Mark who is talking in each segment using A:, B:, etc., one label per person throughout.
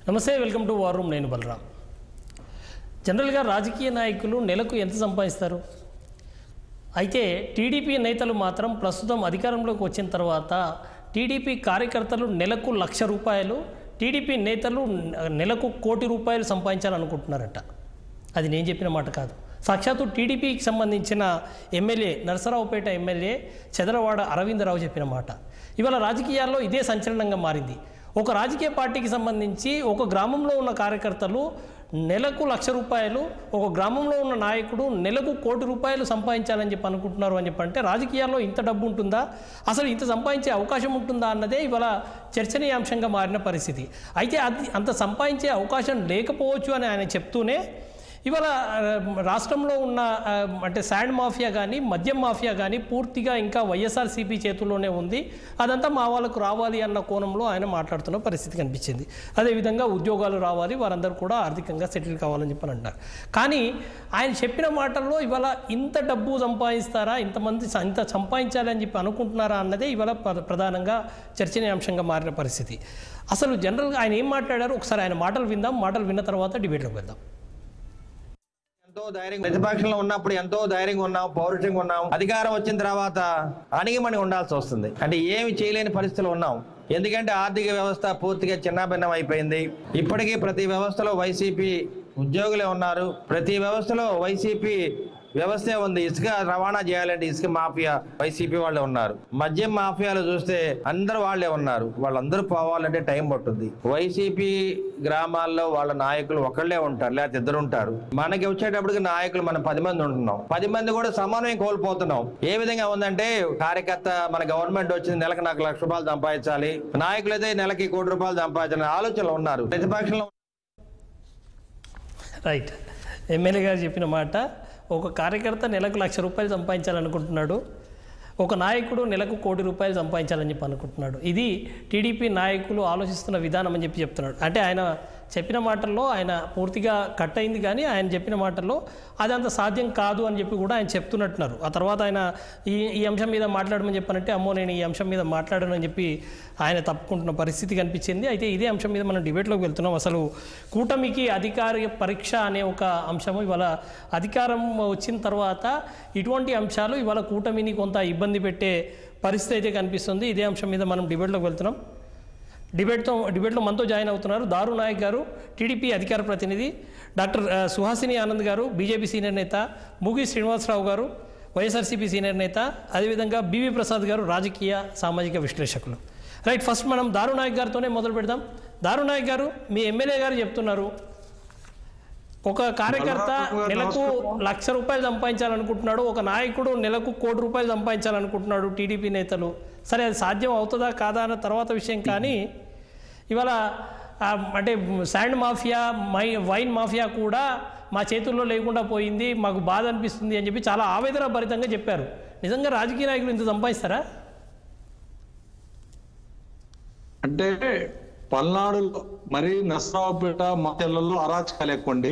A: నమస్తే welcome to war room నేను బలరాం జనరల్గా రాజకీయ నాయకులు నెలకు ఎంత సంపాదిస్తారు అయితే టీడీపీ నేతలు మాత్రం ప్రస్తుతం అధికారంలోకి వచ్చిన తర్వాత టీడీపీ కార్యకర్తలు నెలకు లక్ష రూపాయలు టీడీపీ నేతలు నెలకు కోటి రూపాయలు సంపాదించాలనుకుంటున్నారట అది నేను చెప్పిన మాట కాదు సాక్షాత్తు టీడీపీకి సంబంధించిన ఎమ్మెల్యే నరసరావుపేట ఎమ్మెల్యే చదరవాడ అరవిందరావు చెప్పిన మాట ఇవాళ రాజకీయాల్లో ఇదే సంచలనంగా మారింది ఒక రాజకీయ పార్టీకి సంబంధించి ఒక గ్రామంలో ఉన్న కార్యకర్తలు నెలకు లక్ష రూపాయలు ఒక గ్రామంలో ఉన్న నాయకుడు నెలకు కోటి రూపాయలు సంపాదించాలని చెప్పి అనుకుంటున్నారు అని చెప్పి అంటే రాజకీయాల్లో ఇంత డబ్బు ఉంటుందా అసలు ఇంత సంపాదించే అవకాశం ఉంటుందా అన్నదే ఇవాళ చర్చనీయాంశంగా మారిన పరిస్థితి అయితే అది అంత సంపాదించే అవకాశం లేకపోవచ్చు అని ఆయన చెప్తూనే ఇవాళ ఆ, రాష్ట్రంలో ఉన్న ఆ, అంటే శాండ్ మాఫియా కానీ మద్యం మాఫియా కానీ పూర్తిగా ఇంకా వైఎస్ఆర్సీపీ చేతుల్లోనే ఉంది అదంతా మా వాళ్ళకు రావాలి అన్న కోణంలో ఆయన మాట్లాడుతున్న పరిస్థితి కనిపించింది అదేవిధంగా ఉద్యోగాలు రావాలి వారందరూ కూడా ఆర్థికంగా సెటిల్ కావాలని చెప్పని అంటారు కానీ ఆయన చెప్పిన మాటల్లో ఇవాళ ఇంత డబ్బు సంపాదిస్తారా ఇంతమంది స- ఇంత సంపాదించాలి అని చెప్పి అనుకుంటున్నారా అన్నదే ఇవాళ ప్ర- ప్రధానంగా చర్చనీయాంశంగా మారిన పరిస్థితి అసలు జనరల్గా ఆయన ఏం మాట్లాడారు ఒకసారి ఆయన మాటలు విందాం మాటలు విన్న తర్వాత డిబేట్లోకి వెళ్దాం
B: ఎంతో ధైర్యం ప్రతిపక్షంలో ఉన్నప్పుడు ఎంతో ధైర్యంగా ఉన్నాం పౌరుషంగా ఉన్నాం అధికారం వచ్చిన తర్వాత అణిగిమణి ఉండాల్సి వస్తుంది అంటే ఏమి చేయలేని పరిస్థితులు ఉన్నాం ఎందుకంటే ఆర్థిక వ్యవస్థ పూర్తిగా చిన్నాభిన్నం అయిపోయింది ఇప్పటికీ ప్రతి వ్యవస్థలో వైసీపీ ఉద్యోగులే ఉన్నారు ప్రతి వ్యవస్థలో వైసీపీ వ్యవస్థే ఉంది ఇసుక రవాణా చేయాలంటే ఇసుక మాఫియా వైసీపీ వాళ్ళే ఉన్నారు మద్యం మాఫియాలు చూస్తే అందరూ వాళ్ళే ఉన్నారు వాళ్ళందరూ పోవాలంటే టైం పట్టుద్ది వైసీపీ గ్రామాల్లో వాళ్ళ నాయకులు ఒకళ్ళే ఉంటారు లేకపోతే ఇద్దరు ఉంటారు మనకి వచ్చేటప్పటికి నాయకులు మనం పది మంది ఉంటున్నాం పది మంది కూడా సమన్వయం కోల్పోతున్నాం ఏ విధంగా ఉందంటే కార్యకర్త మన గవర్నమెంట్ వచ్చింది నెలకు నాకు లక్ష రూపాయలు సంపాదించాలి నాయకులు అయితే నెలకి కోటి రూపాయలు సంపాదించాలని ఆలోచనలు ఉన్నారు ప్రతిపక్షంలో
A: రైట్ ఎమ్మెల్యే గారు చెప్పిన మాట ఒక కార్యకర్త నెలకు లక్ష రూపాయలు సంపాదించాలనుకుంటున్నాడు ఒక నాయకుడు నెలకు కోటి రూపాయలు సంపాదించాలని చెప్పి అనుకుంటున్నాడు ఇది టీడీపీ నాయకులు ఆలోచిస్తున్న విధానం అని చెప్పి చెప్తున్నాడు అంటే ఆయన చెప్పిన మాటల్లో ఆయన పూర్తిగా కట్ అయింది కానీ ఆయన చెప్పిన మాటల్లో అది అంత సాధ్యం కాదు అని చెప్పి కూడా ఆయన చెప్తున్నట్టున్నారు ఆ తర్వాత ఆయన ఈ ఈ అంశం మీద మాట్లాడమని చెప్పానంటే అమ్మో నేను ఈ అంశం మీద మాట్లాడను అని చెప్పి ఆయన తప్పుకుంటున్న పరిస్థితి కనిపించింది అయితే ఇదే అంశం మీద మనం డిబేట్లోకి వెళ్తున్నాం అసలు కూటమికి అధికార పరీక్ష అనే ఒక అంశము ఇవాళ అధికారం వచ్చిన తర్వాత ఇటువంటి అంశాలు ఇవాళ కూటమిని కొంత ఇబ్బంది పెట్టే పరిస్థితి అయితే కనిపిస్తుంది ఇదే అంశం మీద మనం డిబేట్లోకి వెళ్తున్నాం డిబేట్తో డిబేట్లో మనతో జాయిన్ అవుతున్నారు దారు నాయక్ గారు టీడీపీ అధికార ప్రతినిధి డాక్టర్ ఆ, సుహాసిని ఆనంద్ గారు బీజేపీ సీనియర్ నేత ముగి శ్రీనివాసరావు గారు వైఎస్ఆర్సీపీ సీనియర్ నేత అదేవిధంగా బీవీ ప్రసాద్ గారు రాజకీయ సామాజిక విశ్లేషకులు రైట్ ఫస్ట్ మనం దారు నాయక్ గారితోనే మొదలు పెడదాం దారు నాయక్ గారు మీ ఎమ్మెల్యే గారు చెప్తున్నారు ఒక కార్యకర్త నెలకు లక్ష రూపాయలు సంపాదించాలనుకుంటున్నాడు ఒక నాయకుడు నెలకు కోటి రూపాయలు సంపాదించాలనుకుంటున్నాడు టీడీపీ నేతలు సరే అది సాధ్యం అవుతుందా కాదా అన్న తర్వాత విషయం కానీ ఇవాళ ఆ, అంటే sand mafia my wine mafia కూడా మా చేతుల్లో లేకుండా పోయింది మాకు బాధ అనిపిస్తుంది అని చెప్పి చాలా ఆవేదన భరితంగా చెప్పారు నిజంగా రాజకీయ నాయకులు ఇంత సంపాదిస్తారా
C: అంటే పల్నాడులో మరి నసరావుపేట మాచెల్లలో అరాచకాలు ఎక్కువండి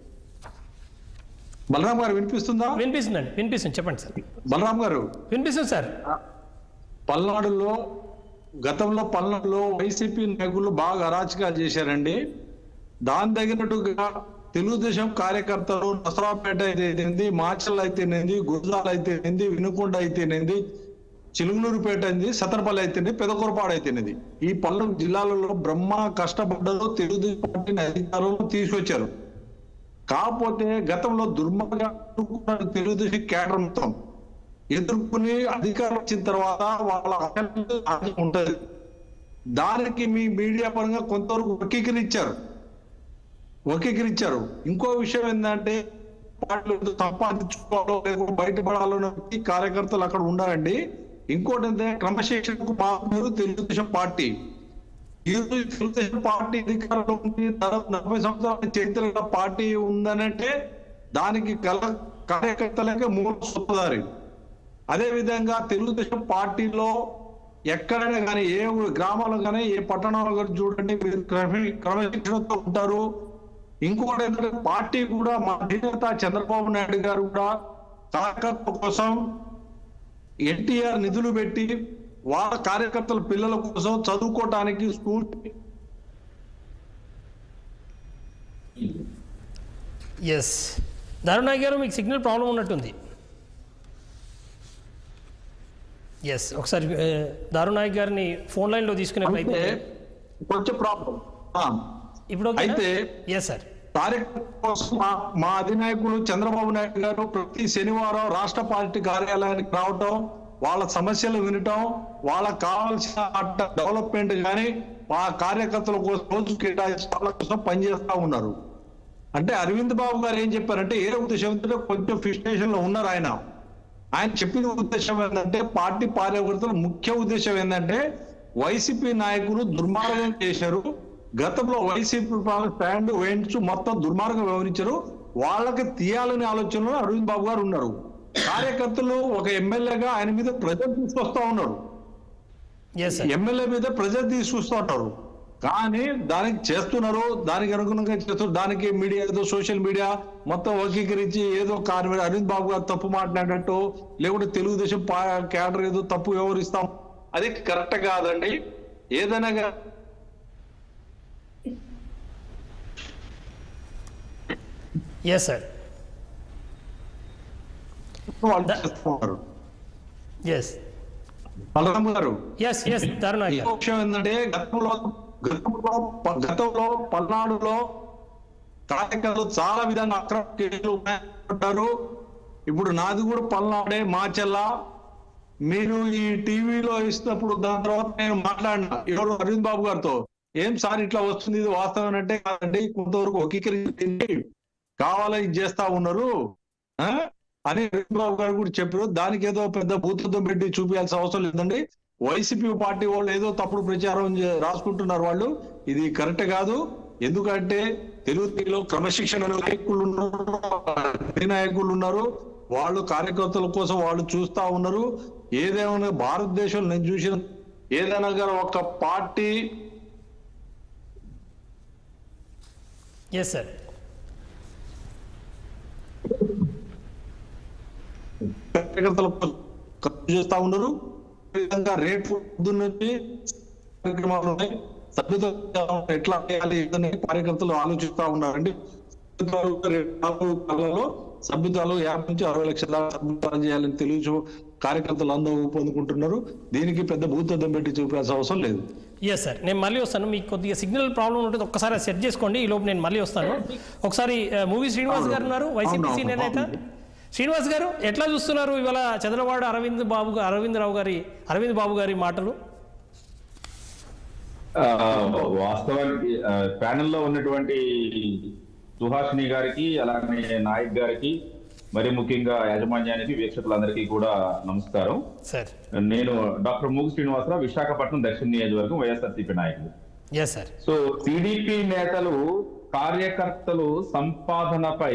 C: బలరాం గారు వినిపిస్తుందా
A: వినిపిస్తుందండి వినిపిస్తుంది చెప్పండి సార్
C: బలరాం గారు
A: వినిపిస్తుంది సార్
C: పల్నాడులో గతంలో పల్నాడులో వైసీపీ నాయకులు బాగా అరాచకాలు చేశారండి దాని తగినట్టుగా తెలుగుదేశం కార్యకర్తలు నసరావుపేట అయితేనేది మాచల్ అయితేనేది గురజాల అయితేనేది వినుకొండ అయితేనేది చిలుగునూరుపేట అయింది సతరపల్లి అయితేనే పెదకూరపాడు అయితేనేది ఈ పల్నాడు జిల్లాలలో బ్రహ్మ కష్టపడ్డరు తెలుగుదేశం పార్టీని అధికారంలో తీసుకొచ్చారు కాకపోతే గతంలో దుర్మార్గ తెలుగుదేశం కేడర్ మొత్తం ఎదుర్కొని అధికారం వచ్చిన తర్వాత వాళ్ళ అకౌంట్ ఉంటది దానికి మీ మీడియా పరంగా కొంతవరకు వర్గీకరించారు వర్గీకరించారు ఇంకో విషయం ఏంటంటే పార్టీలు సంపాదించుకోవాలో లేకపోతే బయటపడాలో అనే కార్యకర్తలు అక్కడ ఉండాలండి ఇంకోటి ఏంటంటే క్రమశిక్షణకు మారు తెలుగుదేశం పార్టీ ఈ రోజు తెలుగుదేశం పార్టీ అధికారంలో ఉంది దాదాపు నలభై సంవత్సరాల చరిత్ర గల పార్టీ ఉందనంటే దానికి గల కార్యకర్తలకే మూల సొత్తదారి అదే విధంగా తెలుగుదేశం పార్టీలో ఎక్కడైనా కానీ ఏ ఊ- గ్రామాల్లో కానీ ఏ పట్టణంలో కానీ చూడండి మీరు క్రమ- క్రమశిక్షణతో ఉంటారు ఇంకొకటి ఏంటంటే పార్టీ కూడా మా అధినేత చంద్రబాబు నాయుడు గారు కూడా కార్యకర్తల కోసం ఎన్టీఆర్ నిధులు పెట్టి వాళ్ళ కార్యకర్తల పిల్లల కోసం చదువుకోవటానికి స్కూల్
A: ఎస్ దారుణాయ్ గారు మీకు సిగ్నల్ ప్రాబ్లం ఉన్నట్టుంది ఎస్ ఒకసారి ఏ, దారుణాయక్ గారిని ఫోన్ లైన్లో తీసుకునే
C: అయితే
A: ప్రయత్నం
C: కొంచెం ప్రాబ్లం
A: ఇప్పుడు
C: అయితే
A: ఎస్ సార్
C: కార్యక్రమం కోసం మా- మా అధినాయకులు చంద్రబాబు నాయుడు గారు ప్రతి శనివారం రాష్ట్ర పార్టీ కార్యాలయానికి రావటం వాళ్ళ సమస్యలు వినటం వాళ్ళకి కావాల్సిన అట్ట డెవలప్మెంట్ కానీ మా కార్యకర్తల కోసం రోజు కేటాయించి వాళ్ళ కోసం పనిచేస్తా ఉన్నారు అంటే అరవింద్ బాబు గారు ఏం చెప్పారంటే ఏ ఉద్దేశంతో కొంచెం ఫ్రస్ట్రేషన్ లో ఉన్నారు ఆయన ఆయన చెప్పిన ఉద్దేశం ఏంటంటే పార్టీ కార్యకర్తల ముఖ్య ఉద్దేశం ఏంటంటే వైసీపీ నాయకులు దుర్మార్గం చేశారు గతంలో వైసీపీ స్టాండ్ వేయించు మొత్తం దుర్మార్గం వ్యవహరించారు వాళ్ళకి తీయాలనే ఆలోచనలో అరవింద్ బాబు గారు ఉన్నారు కార్యకర్తలు ఒక ఎమ్మెల్యేగా ఆయన మీద ప్రజలు తీసుకొస్తా ఉన్నారు
A: ఎస్ సార్
C: ఎమ్మెల్యే మీద ప్రజలు తీసుకొస్తూ ఉంటారు కానీ దానికి చేస్తున్నారు దానికి అనుగుణంగా చేస్తున్నారు దానికి మీడియా ఏదో సోషల్ మీడియా మొత్తం వర్గీకరించి ఏదో కార్మిక అరవింద్ బాబు గారు తప్పు మాట్లాడినట్టు లేకుంటే తెలుగుదేశం పా- క్యాడర్ ఏదో తప్పు వ్యవహరిస్తాం అది కరెక్ట్ కాదండి ఏదైనా గా-
A: ఎస్ సార్
C: వాళ్ళు చేస్తూ ఉన్నారు
A: yes
C: Balaram garu
A: yes yes దారుణాయక్
C: ఈ
A: గారు
C: విషయం ఏంటంటే గతంలో గతంలో గతంలో పల్నాడులో కార్యకర్తలు చాలా విధంగా అక్రమ కేసులు ఉన్నాయంటారు ఇప్పుడు నాది కూడా పల్నాడే మాచెల్ల మీరు ఈ టీవీలో ఇస్తున్నప్పుడు దాని తర్వాత నేను మాట్లాడిన ఎవరు అరవింద్ బాబు గారితో ఏం సార్ ఇట్లా వస్తుంది ఇది వాస్తవం అంటే కాదండి కొంతవరకు ఒకీకరించింది కావాలని ఇది చేస్తా ఉన్నారు ఆ? అని అరవింద్ బాబు గారు కూడా చెప్పారు దానికి ఏదో పెద్ద భూతత్వం పెట్టి చూపించాల్సిన అవసరం లేదండి వైసీపీ పార్టీ వాళ్ళు ఏదో తప్పుడు ప్రచారం చే- రాసుకుంటున్నారు వాళ్ళు ఇది కరెక్ట్ కాదు ఎందుకంటే తెలుగులో క్రమశిక్షణ నాయకులు ఉన్నారు నాయకులు ఉన్నారు వాళ్ళు కార్యకర్తల కోసం వాళ్ళు చూస్తా ఉన్నారు ఏదేమైనా భారతదేశంలో నేను చూసిన ఏదైనా గారు ఒక పార్టీ
A: ఎస్ సార్
C: కార్యకర్తల కోసం ఖర్చు చేస్తా ఉన్నారు ఈ విధంగా రేపు పొద్దున్న నుంచి కార్యక్రమాలు ఉన్నాయి సభ్యత ఎట్లా చేయాలి ఏదని కార్యకర్తలు ఆలోచిస్తా ఉన్నారండి సభ్యత్వాలు రేపు నాలుగు నెలల్లో సభ్యత్వాలు యాభై నుంచి అరవై లక్షల దాకా సభ్యత్వాలు చేయాలని తెలుగు కార్యకర్తలు అందరూ పొందుకుంటున్నారు దీనికి పెద్ద భూతద్దం పెట్టి చూపాల్సిన అవసరం లేదు
A: ఎస్ సార్ నేను మళ్ళీ వస్తాను మీకు కొద్దిగా సిగ్నల్ ప్రాబ్లం ఉంటుంది ఒక్కసారి అది సెట్ చేసుకోండి ఈ లోపు నేను మళ్ళీ వస్తాను ఒకసారి ఆ, మూవీ శ్రీనివాస్ గారు ఉన్నారు వైసీపీ
C: అవును,
A: సీనియర్ నేత
C: అవును.
A: శ్రీనివాస్ గారు ఎట్లా చూస్తున్నారు ఇవాళ చంద్రబాబు అరవింద్ బాబు గా- అరవింద్ రావు గారి అరవింద్ బాబు గారి మాటలు
D: ఆ, వాస్తవానికి ఆ, ప్యానెల్లో ఉన్నటువంటి సుహాసిని గారికి అలానే నాయక్ గారికి మరి ముఖ్యంగా యాజమాన్యానికి వీక్షకులందరికీ కూడా నమస్కారం
A: సార్
D: నేను డాక్టర్ మూగు శ్రీనివాసరావు విశాఖపట్నం దక్షిణ నియోజకవర్గం వైఎస్ఆర్సీపీ నాయకులు
A: ఎస్ సార్
D: సో టీడీపీ నేతలు కార్యకర్తలు సంపాదనపై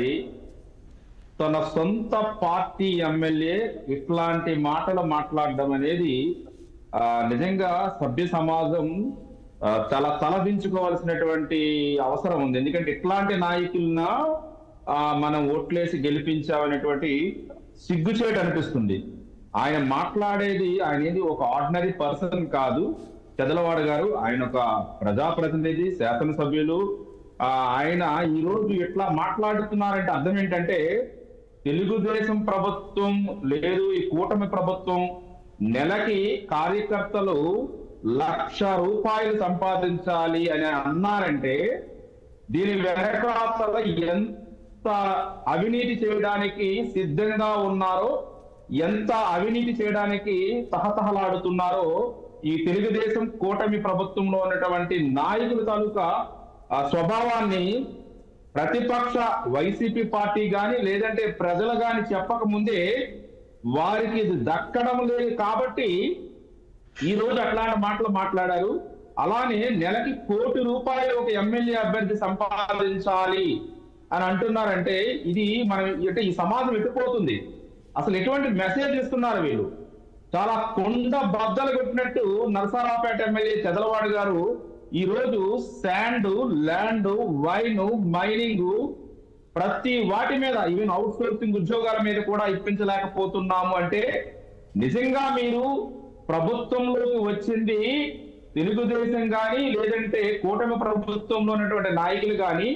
D: తన సొంత పార్టీ ఎమ్మెల్యే ఇట్లాంటి మాటలు మాట్లాడడం అనేది ఆ, నిజంగా సభ్య సమాజం ఆ, చాలా తలదించుకోవాల్సినటువంటి అవసరం ఉంది ఎందుకంటే ఇట్లాంటి నాయకులన ఆ, మనం ఓట్లేసి గెలిపించామనేటువంటి సిగ్గుచేటు అనిపిస్తుంది ఆయన మాట్లాడేది ఆయన ఏది ఒక ఆర్డినరీ పర్సన్ కాదు చెదలవాడ గారు ఆయన ఒక ప్రజాప్రతినిధి శాసనసభ్యులు ఆ, ఆయన ఈ రోజు ఎట్లా మాట్లాడుతున్నారంటే అర్థం ఏంటంటే తెలుగుదేశం ప్రభుత్వం లేదు ఈ కూటమి ప్రభుత్వం నెలకి కార్యకర్తలు లక్ష రూపాయలు సంపాదించాలి అని అన్నారంటే దీని వెనకాతల ఎంత అవినీతి చేయడానికి సిద్ధంగా ఉన్నారో ఎంత అవినీతి చేయడానికి తహతహలాడుతున్నారో ఈ తెలుగుదేశం కూటమి ప్రభుత్వంలో ఉన్నటువంటి నాయకుల తాలూకా ఆ స్వభావాన్ని ప్రతిపక్ష వైసీపీ పార్టీ గాని లేదంటే ప్రజలు గాని చెప్పక ముందే వారికి ఇది దక్కడం లేదు కాబట్టి ఈ రోజు అట్లాంటి మాటలు మాట్లాడారు అలానే నెలకి కోటి రూపాయలు ఒక ఎమ్మెల్యే అభ్యర్థి సంపాదించాలి అని అంటున్నారంటే ఇది మనం అంటే ఈ సమాజం ఎట్టుపోతుంది అసలు ఎటువంటి మెసేజ్ ఇస్తున్నారు వీళ్ళు చాలా కొండ బద్దలు కొట్టినట్టు నరసరావుపేట ఎమ్మెల్యే చెదలవాడు గారు ఈ రోజు శాండ్ ల్యాండ్ వైన్ మైనింగ్ ప్రతి వాటి మీద ఈవెన్ అవుట్ సోర్సింగ్ ఉద్యోగాల మీద కూడా ఇప్పించలేకపోతున్నాము అంటే నిజంగా మీరు ప్రభుత్వంలోకి వచ్చింది తెలుగుదేశం కానీ లేదంటే కూటమి ప్రభుత్వంలో ఉన్నటువంటి నాయకులు కానీ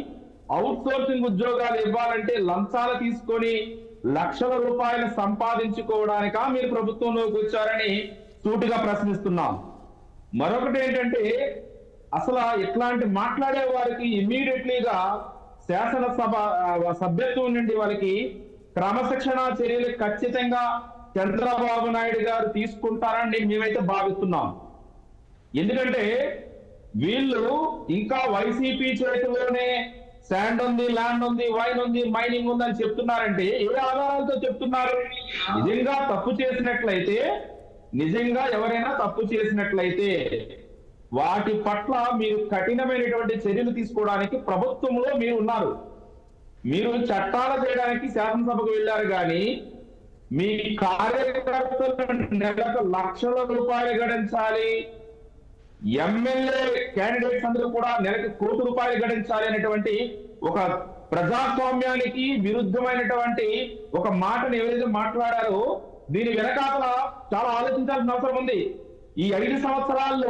D: అవుట్ సోర్సింగ్ ఉద్యోగాలు ఇవ్వాలంటే లంచాలు తీసుకొని లక్షల రూపాయలు సంపాదించుకోవడానికా మీరు ప్రభుత్వంలోకి వచ్చారని సూటిగా ప్రశ్నిస్తున్నాం మరొకటి ఏంటంటే అసలు ఇట్లాంటి మాట్లాడే వారికి ఇమ్మీడియట్లీగా శాసనసభ ఆ, సభ్యత్వం నుండి వాళ్ళకి క్రమశిక్షణ చర్యలు ఖచ్చితంగా చంద్రబాబు నాయుడు గారు తీసుకుంటారని మేమైతే భావిస్తున్నాం ఎందుకంటే వీళ్ళు ఇంకా వైసీపీ చేతిలోనే శాండ్ ఉంది ల్యాండ్ ఉంది వైన్ ఉంది మైనింగ్ ఉంది అని చెప్తున్నారంటే ఏ ఆధారాలతో చెప్తున్నారు నిజంగా తప్పు చేసినట్లయితే నిజంగా ఎవరైనా తప్పు చేసినట్లయితే వాటి పట్ల మీరు కఠినమైనటువంటి చర్యలు తీసుకోవడానికి ప్రభుత్వంలో మీరు ఉన్నారు మీరు చట్టాలు చేయడానికి శాసనసభకు వెళ్ళారు కానీ మీ కార్యకర్తలు నెలకు లక్షల రూపాయలు గడించాలి ఎమ్మెల్యే క్యాండిడేట్స్ అందరూ కూడా నెలకి కోటి రూపాయలు గడించాలి అనేటువంటి ఒక ప్రజాస్వామ్యానికి విరుద్ధమైనటువంటి ఒక మాటను ఏదైతే మాట్లాడారో దీని వెనకాల చాలా ఆలోచించాల్సిన అవసరం ఉంది ఈ ఐదు సంవత్సరాల్లో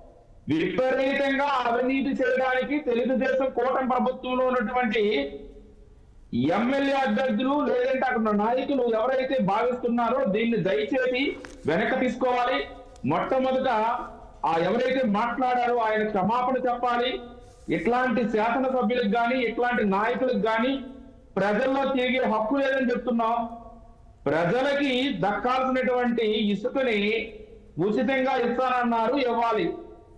D: విపరీతంగా అవినీతి చేయడానికి తెలుగుదేశం కూటమి ప్రభుత్వంలో ఉన్నటువంటి ఎమ్మెల్యే అభ్యర్థులు లేదంటే అక్కడ ఉన్న నాయకులు ఎవరైతే భావిస్తున్నారో దీన్ని దయచేసి వెనక తీసుకోవాలి మొట్టమొదట ఆ ఎవరైతే మాట్లాడారో ఆయన క్షమాపణ చెప్పాలి ఇట్లాంటి శాసనసభ్యులకు కానీ ఇట్లాంటి నాయకులకు కానీ ప్రజల్లో తిరిగే హక్కు లేదని చెప్తున్నాం ప్రజలకి దక్కాల్సినటువంటి ఇసుకని ఉచితంగా ఇస్తానన్నారు ఇవ్వాలి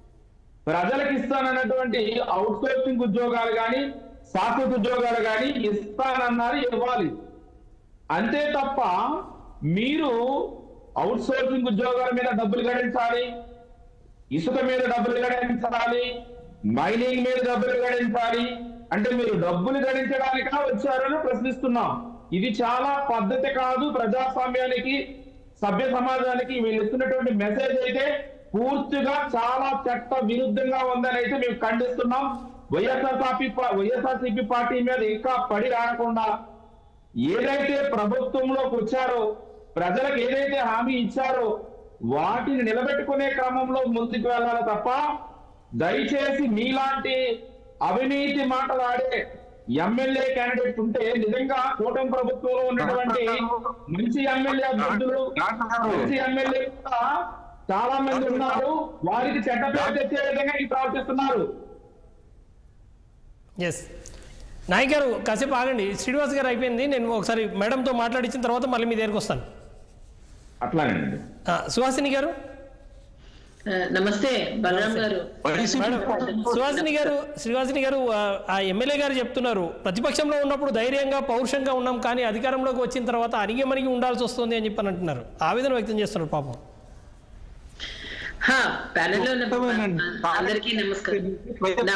D: ప్రజలకు ఇస్తానన్నటువంటి అవుట్ సోర్సింగ్ ఉద్యోగాలు కానీ శాశ్వత ఉద్యోగాలు కానీ ఇస్తానన్నారు ఇవ్వాలి అంతే తప్ప మీరు అవుట్ సోర్సింగ్ ఉద్యోగాల మీద డబ్బులు గడించాలి ఇసుక మీద డబ్బులు గడించాలి మైనింగ్ మీద డబ్బులు గడించాలి అంటే మీరు డబ్బులు గడించడానికా వచ్చారని ప్రశ్నిస్తున్నాం ఇది చాలా పద్ధతి కాదు ప్రజాస్వామ్యానికి సభ్య సమాజానికి వీళ్ళు ఇస్తున్నటువంటి మెసేజ్ అయితే పూర్తిగా చాలా చట్ట విరుద్ధంగా ఉందని అయితే మేము ఖండిస్తున్నాం వైఎస్ఆర్సీపీ వైఎస్ఆర్సీపీ పార్టీ మీద ఇంకా పడి రాకుండా ఏదైతే ప్రభుత్వంలోకి వచ్చారో ప్రజలకు ఏదైతే హామీ ఇచ్చారో వాటిని నిలబెట్టుకునే క్రమంలో ముందుకు వెళ్ళాలి తప్ప దయచేసి మీలాంటి అవినీతి మాటలాడే ఎమ్మెల్యే క్యాండిడేట్స్ ఉంటే నిజంగా కూటమి ప్రభుత్వంలో ఉన్నటువంటి మంచి ఎమ్మెల్యే అభ్యర్థులు మంచి ఎమ్మెల్యే కూడా చాలా మంది ఉన్నారు వారికి చెడ్డ పేరు తెచ్చే విధంగా ఈ ప్రవర్తిస్తున్నారు
A: ఎస్ నాయక్ గారు కాసేపు ఆగండి శ్రీనివాస్ గారు అయిపోయింది నేను ఒకసారి మేడంతో మాట్లాడించిన తర్వాత మళ్ళీ మీ దగ్గరికి వస్తాను
D: అట్లానండి
A: ఆ, సుహాసిని గారు
E: ఆ, నమస్తే బలరాం గారు
A: మేడం సుహాసిని గారు శ్రీవాసిని గారు ఆ, ఆ ఎమ్మెల్యే గారు చెప్తున్నారు ప్రతిపక్షంలో ఉన్నప్పుడు ధైర్యంగా పౌరుషంగా ఉన్నాం కానీ అధికారంలోకి వచ్చిన తర్వాత అణిగిమణిగి ఉండాల్సి వస్తుంది అని చెప్పని అంటున్నారు ఆవేదన వ్యక్తం చేస్తున్నారు పాపం
E: హా ప్యానెల్ లో ఉన్న అందరికీ నమస్కారం నా-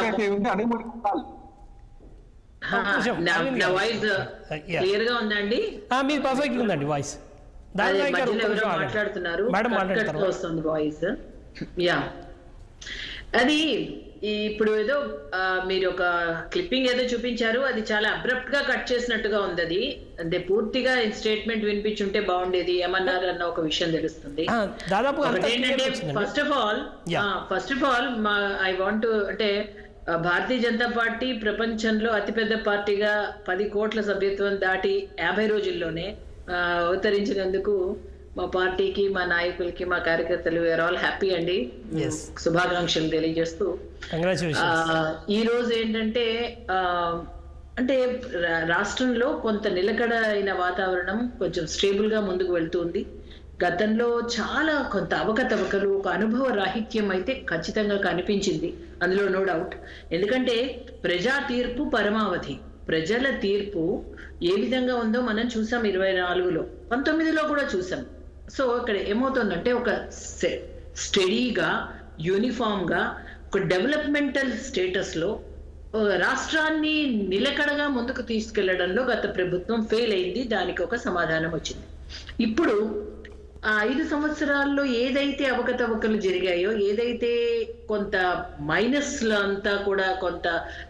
E: హా,
A: కొంచెం
E: నా-
A: ఆగండి.
E: నా వాయిస్
A: Yeah.
E: క్లియర్ గా ఉందండి
A: ఆ, మీది పర్ఫెక్ట్ ఉందండి వాయిస్
E: అదే
A: దాని గారు
E: మధ్యలో
A: కొంచెం
E: ఎవరో
A: ఆగండి.
E: మాట్లాడుతున్నారు
A: మేడం
E: కట్ కట్ గా
A: మాట్లాడతారు
E: వస్తుంది వాయిస్ యా అది ఈ ఇప్పుడు ఏదో ఆ, మీరు ఒక క్లిప్పింగ్ ఏదో చూపించారు అది చాలా అబ్రప్ట్ గా కట్ చేసినట్టుగా ఉంది అది అంటే పూర్తిగా స్టేట్మెంట్ వినిపించుంటే బాగుండేది ఏమన్నారు అన్న ఒక విషయం తెలుస్తుంది
A: ఆ, దాదాపు అంతా
E: ఒకటి
A: clear
E: ఏంటంటే
A: వచ్చిందండి.
E: First of all
A: Yeah.
E: First of all మా ఐ వాంట్ అంటే ఆ, భారతీయ జనతా పార్టీ ప్రపంచంలో అతిపెద్ద పార్టీగా పది కోట్ల సభ్యత్వం దాటి యాభై రోజుల్లోనే ఆ, అవతరించినందుకు మా పార్టీకి మా నాయకులకి మా కార్యకర్తలు ఆర్ ఆల్ హ్యాపీ అండి
A: Yes.
E: శుభాకాంక్షలు తెలియజేస్తూ
A: కంగ్రాచులేషన్
E: ఆ, ఈ రోజు ఏంటంటే ఆ, అంటే రా- రాష్ట్రంలో కొంత నిలకడ అయిన వాతావరణం కొంచెం స్టేబుల్ గా ముందుకు వెళ్తుంది గతంలో చాలా కొంత అవకతవకలు ఒక అనుభవ రాహిత్యం అయితే ఖచ్చితంగా కనిపించింది అందులో నో డౌట్ ఎందుకంటే ప్రజా తీర్పు పరమావధి ప్రజల తీర్పు ఏ విధంగా ఉందో మనం చూసాం ఇరవై నాలుగులో పంతొమ్మిదిలో కూడా చూసాం సో ఇక్కడ ఏమవుతుందంటే ఒక సె- స్టడీగా యూనిఫామ్ గా ఒక డెవలప్మెంటల్ స్టేటస్ లో ఆ, రాష్ట్రాన్ని నిలకడగా ముందుకు తీసుకెళ్లడంలో గత ప్రభుత్వం ఫెయిల్ అయింది దానికి ఒక సమాధానం వచ్చింది ఇప్పుడు ఆ ఐదు సంవత్సరాల్లో ఏదైతే అవకతవకలు జరిగాయో ఏదైతే కొంత మైనస్ అంతా కూడా కొంత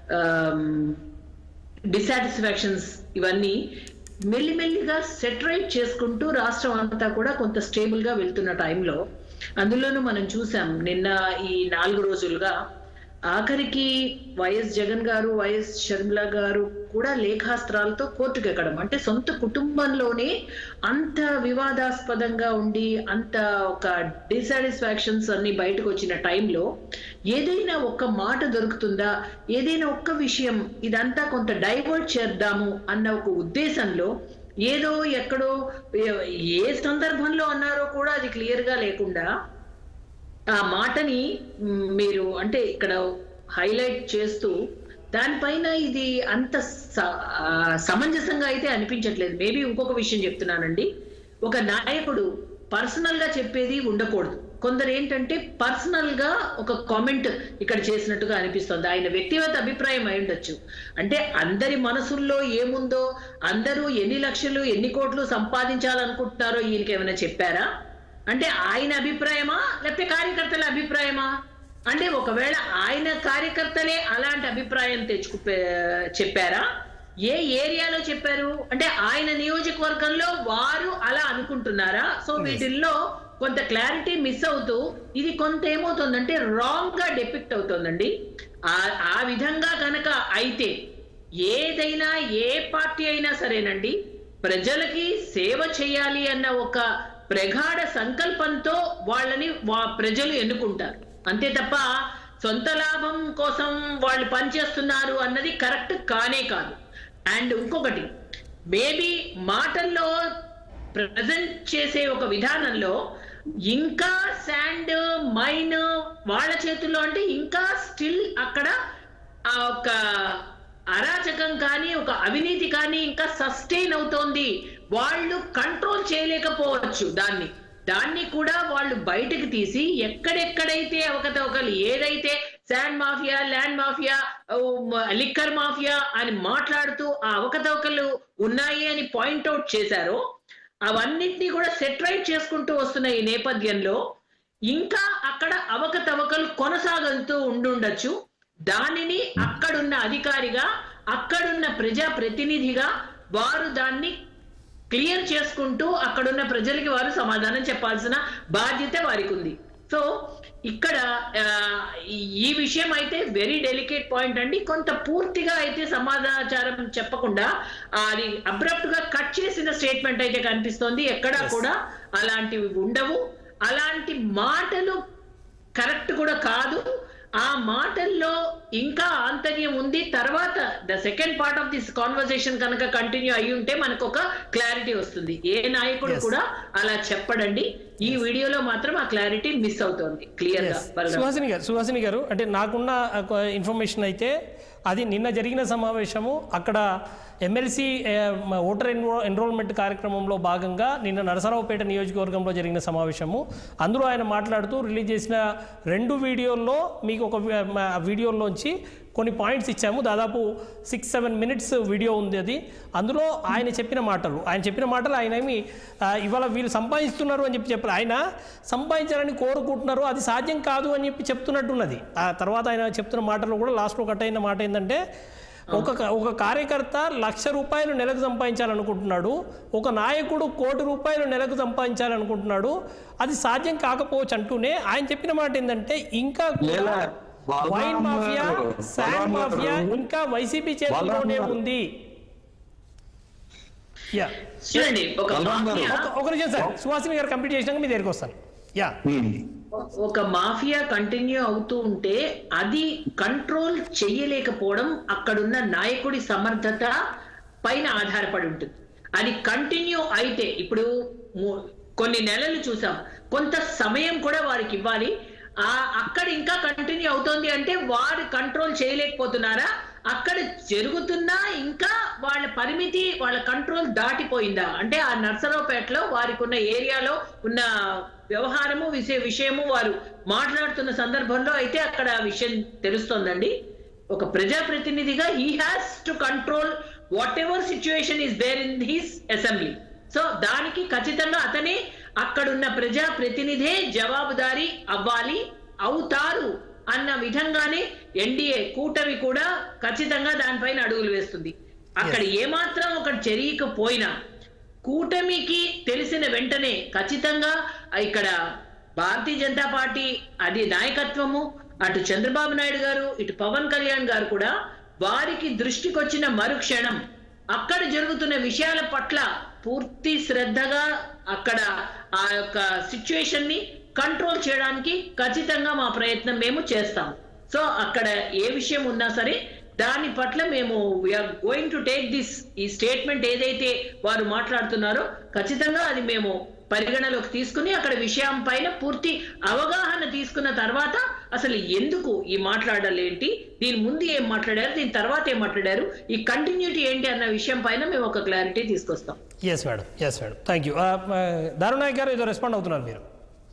E: డిసాటిస్ఫాక్షన్స్ ఇవన్నీ మెల్లిమెల్లిగా సెటరేట్ చేసుకుంటూ రాష్ట్రం అంతా కూడా కొంత స్టేబుల్ గా వెళ్తున్న టైంలో అందులోనూ మనం చూసాం నిన్న ఈ నాలుగు రోజులుగా ఆఖరికి వైఎస్ జగన్ గారు వైఎస్ షర్మిల గారు కూడా లేఖాస్త్రాలతో కోర్టుకు ఎక్కడం అంటే సొంత కుటుంబంలోనే అంత వివాదాస్పదంగా ఉండి అంత ఒక డిసాటిస్ఫాక్షన్స్ అన్ని బయటకు వచ్చిన టైంలో ఏదైనా ఒక్క మాట దొరుకుతుందా ఏదైనా ఒక్క విషయం ఇదంతా కొంత డైవర్ట్ చేద్దాము అన్న ఒక ఉద్దేశంలో ఏదో ఎక్కడో ఏ- ఏ సందర్భంలో అన్నారో కూడా అది క్లియర్ గా లేకుండా ఆ మాటని మ్, మీరు అంటే ఇక్కడ హైలైట్ చేస్తూ దానిపైన ఇది అంత స- ఆ, సమంజసంగా అయితే అనిపించట్లేదు మేబీ ఇంకొక విషయం చెప్తున్నానండి ఒక నాయకుడు పర్సనల్ గా చెప్పేది ఉండకూడదు కొందరు ఏంటంటే పర్సనల్ గా ఒక కామెంట్ ఇక్కడ చేసినట్టుగా అనిపిస్తుంది ఆయన వ్యక్తిగత అభిప్రాయం అయి ఉండొచ్చు అంటే అందరి మనసుల్లో ఏముందో అందరూ ఎన్ని లక్షలు ఎన్ని కోట్లు సంపాదించాలనుకుంటున్నారో ఈయనకి ఏమైనా చెప్పారా అంటే ఆయన అభిప్రాయమా లేకపోతే కార్యకర్తల అభిప్రాయమా అంటే ఒకవేళ ఆయన కార్యకర్తలే అలాంటి అభిప్రాయం తెచ్చుకు పే- చెప్పారా ఏ ఏరియాలో చెప్పారు అంటే ఆయన నియోజకవర్గంలో వారు అలా అనుకుంటున్నారా సో వీటిల్లో కొంత క్లారిటీ మిస్ అవుతూ ఇది కొంత ఏమవుతుందంటే రాంగ్ గా డెపిక్ట్ అవుతుందండి ఆ ఆ విధంగా కనుక అయితే ఏదైనా ఏ పార్టీ అయినా సరేనండి ప్రజలకి సేవ చేయాలి అన్న ఒక ప్రగాఢ సంకల్పంతో వాళ్ళని వా- ప్రజలు ఎన్నుకుంటారు అంతే తప్ప సొంత లాభం కోసం వాళ్ళు పనిచేస్తున్నారు అన్నది కరెక్ట్ కానే కాదు అండ్ ఇంకొకటి మేబీ మాటల్లో ప్రజెంట్ చేసే ఒక విధానంలో ఇంకా శాండ్ మైన్ వాళ్ళ చేతుల్లో అంటే ఇంకా స్టిల్ అక్కడ ఆ ఒక అరాచకం కానీ ఒక అవినీతి కానీ ఇంకా సస్టైన్ అవుతోంది వాళ్ళు కంట్రోల్ చేయలేకపోవచ్చు దాన్ని దాన్ని కూడా వాళ్ళు బయటకు తీసి ఎక్కడెక్కడైతే అవకతవకలు ఏదైతే sand mafia land mafia liquor mafia అని మాట్లాడుతూ ఆ అవకతవకలు ఉన్నాయి అని పాయింట్అవుట్ చేశారో అవన్నిటినీ కూడా సెటరైట్ చేసుకుంటూ వస్తున్న ఈ నేపథ్యంలో ఇంకా అక్కడ అవకతవకలు కొనసాగుతూ ఉండుండొచ్చు దానిని అక్కడున్న అధికారిగా అక్కడున్న ప్రజా ప్రతినిధిగా వారు దాన్ని క్లియర్ చేసుకుంటూ అక్కడున్న ప్రజలకి వారు సమాధానం చెప్పాల్సిన బాధ్యత వారికి ఉంది సో ఇక్కడ ఆ, ఈ- ఈ విషయం అయితే వెరీ డెలికేట్ పాయింట్ అండి కొంత పూర్తిగా అయితే సమాచారం చెప్పకుండా ఆ, అది అబ్రప్ట్ గా కట్ చేసిన స్టేట్మెంట్ అయితే కనిపిస్తోంది ఎక్కడా కూడా అలాంటివి ఉండవు అలాంటి మాటలు కరెక్ట్ కూడా కాదు ఆ మాటల్లో ఇంకా ఆంతర్యం ఉంది తర్వాత the second part of this conversation కనుక కంటిన్యూ అయి ఉంటే మనకు ఒక క్లారిటీ వస్తుంది ఏ నాయకుడు
A: Yes.
E: కూడా అలా చెప్పడండి ఈ వీడియోలో మాత్రం ఆ క్లారిటీ మిస్ అవుతోంది క్లియర్ గా బలరాం.
A: సుహాసిని గారు సుహాసిని గారు అంటే నాకున్న ఒక ఇన్ఫర్మేషన్ అయితే అది నిన్న జరిగిన సమావేశము అక్కడ ఎమ్మెల్సీ ఓటర్ ఎన్రో ఎన్రోల్మెంట్ కార్యక్రమంలో భాగంగా నిన్న నరసరావుపేట నియోజకవర్గంలో జరిగిన సమావేశము అందులో ఆయన మాట్లాడుతూ రిలీజ్ చేసిన రెండు వీడియోల్లో మీకు ఒక వి- మా వీడియోల్లోంచి కొన్ని పాయింట్స్ ఇచ్చాము దాదాపు సిక్స్ సెవెన్ మినిట్స్ వీడియో ఉంది అది అందులో ఆయన చెప్పిన మాటలు ఆయన చెప్పిన మాటలు ఆయన ఏమి ఆ, ఇవాళ వీళ్ళు సంపాదిస్తున్నారు అని చెప్పి చెప్పారు ఆయన సంపాదించాలని కోరుకుంటున్నారు అది సాధ్యం కాదు అని చెప్పి చెప్తున్నట్టున్నది ఆ తర్వాత ఆయన చెప్తున్న మాటలు కూడా లాస్ట్లో కట్ అయిన మాట ఏంటంటే ఒక ఒక కార్యకర్త లక్ష రూపాయలు నెలకు సంపాదించాలనుకుంటున్నాడు ఒక నాయకుడు కోటి రూపాయలు నెలకు సంపాదించాలనుకుంటున్నాడు అది సాధ్యం కాకపోవచ్చు అంటూనే ఆయన చెప్పిన మాట ఏంటంటే ఇంకా కూడా
C: లేదా, Balaram
A: wine mafia
C: garu,
A: sand
C: Balaram
A: mafia
C: garu,
A: ఇంకా వైసీపీ చేతిలోనే
C: బలరాం గారు.
A: ఉంది యా
E: చూడండి ఒక
C: బలరాం గారు.
E: మాఫియా
A: ఒక- ఒక నిమిషం సార్ సుహాసిని గారు కంప్లీట్ చేసినాక మీ దగ్గరికి వస్తాను యా
E: ఒక మాఫియా కంటిన్యూ అవుతూ ఉంటే అది కంట్రోల్ చేయలేకపోవడం అక్కడున్న నాయకుడి సమర్థత పైన ఆధారపడి ఉంటుంది అది కంటిన్యూ అయితే ఇప్పుడు ము- కొన్ని నెలలు చూసాం కొంత సమయం కూడా వారికి ఇవ్వాలి ఆ అక్కడ ఇంకా కంటిన్యూ అవుతోంది అంటే వారు కంట్రోల్ చేయలేకపోతున్నారా అక్కడ జరుగుతున్నా ఇంకా వాళ్ళ పరిమితి వాళ్ళ కంట్రోల్ దాటిపోయిందా అంటే ఆ నర్సరావుపేటలో వారికి ఉన్న ఏరియాలో ఉన్న వ్యవహారము విషయ విషయము వారు మాట్లాడుతున్న సందర్భంలో అయితే అక్కడ ఆ విషయం తెలుస్తోందండి ఒక ప్రజాప్రతినిధిగా he has to control whatever situation is there in his assembly so దానికి ఖచ్చితంగా అతనే అక్కడున్న ప్రజా ప్రతినిధే జవాబుదారీ అవ్వాలి అవుతారు అన్న విధంగానే ఎన్డీఏ కూటమి కూడా ఖచ్చితంగా దానిపైన అడుగులు వేస్తుంది అక్కడ ఏమాత్రం ఒకటి చెరియకపోయినా కూటమికి తెలిసిన వెంటనే ఖచ్చితంగా ఇక్కడ భారతీయ జనతా పార్టీ అది నాయకత్వము అటు చంద్రబాబు నాయుడు గారు ఇటు పవన్ కళ్యాణ్ గారు కూడా వారికి దృష్టికి వచ్చిన మరుక్షణం అక్కడ జరుగుతున్న విషయాల పట్ల పూర్తి శ్రద్ధగా అక్కడ ఆ యొక్క సిచ్యువేషన్ ని కంట్రోల్ చేయడానికి ఖచ్చితంగా మా ప్రయత్నం మేము చేస్తాం సో అక్కడ ఏ విషయం ఉన్నా సరే దాని పట్ల మేము we are going to take this ఈ స్టేట్మెంట్ ఏదైతే వారు మాట్లాడుతున్నారో ఖచ్చితంగా అది మేము పరిగణలోకి తీసుకుని అక్కడ విషయం పైన పూర్తి అవగాహన తీసుకున్న తర్వాత అసలు ఎందుకు ఈ మాట్లాడాలి ఏంటి దీని ముందు ఏం మాట్లాడారు దీని తర్వాత ఏం మాట్లాడారు ఈ కంటిన్యూటీ ఏంటి అన్న విషయం పైన మేము ఒక క్లారిటీ తీసుకొస్తాం
A: yes madam yes madam thank you Darunayak garu ఏదో రెస్పాండ్ అవుతున్నారు మీరు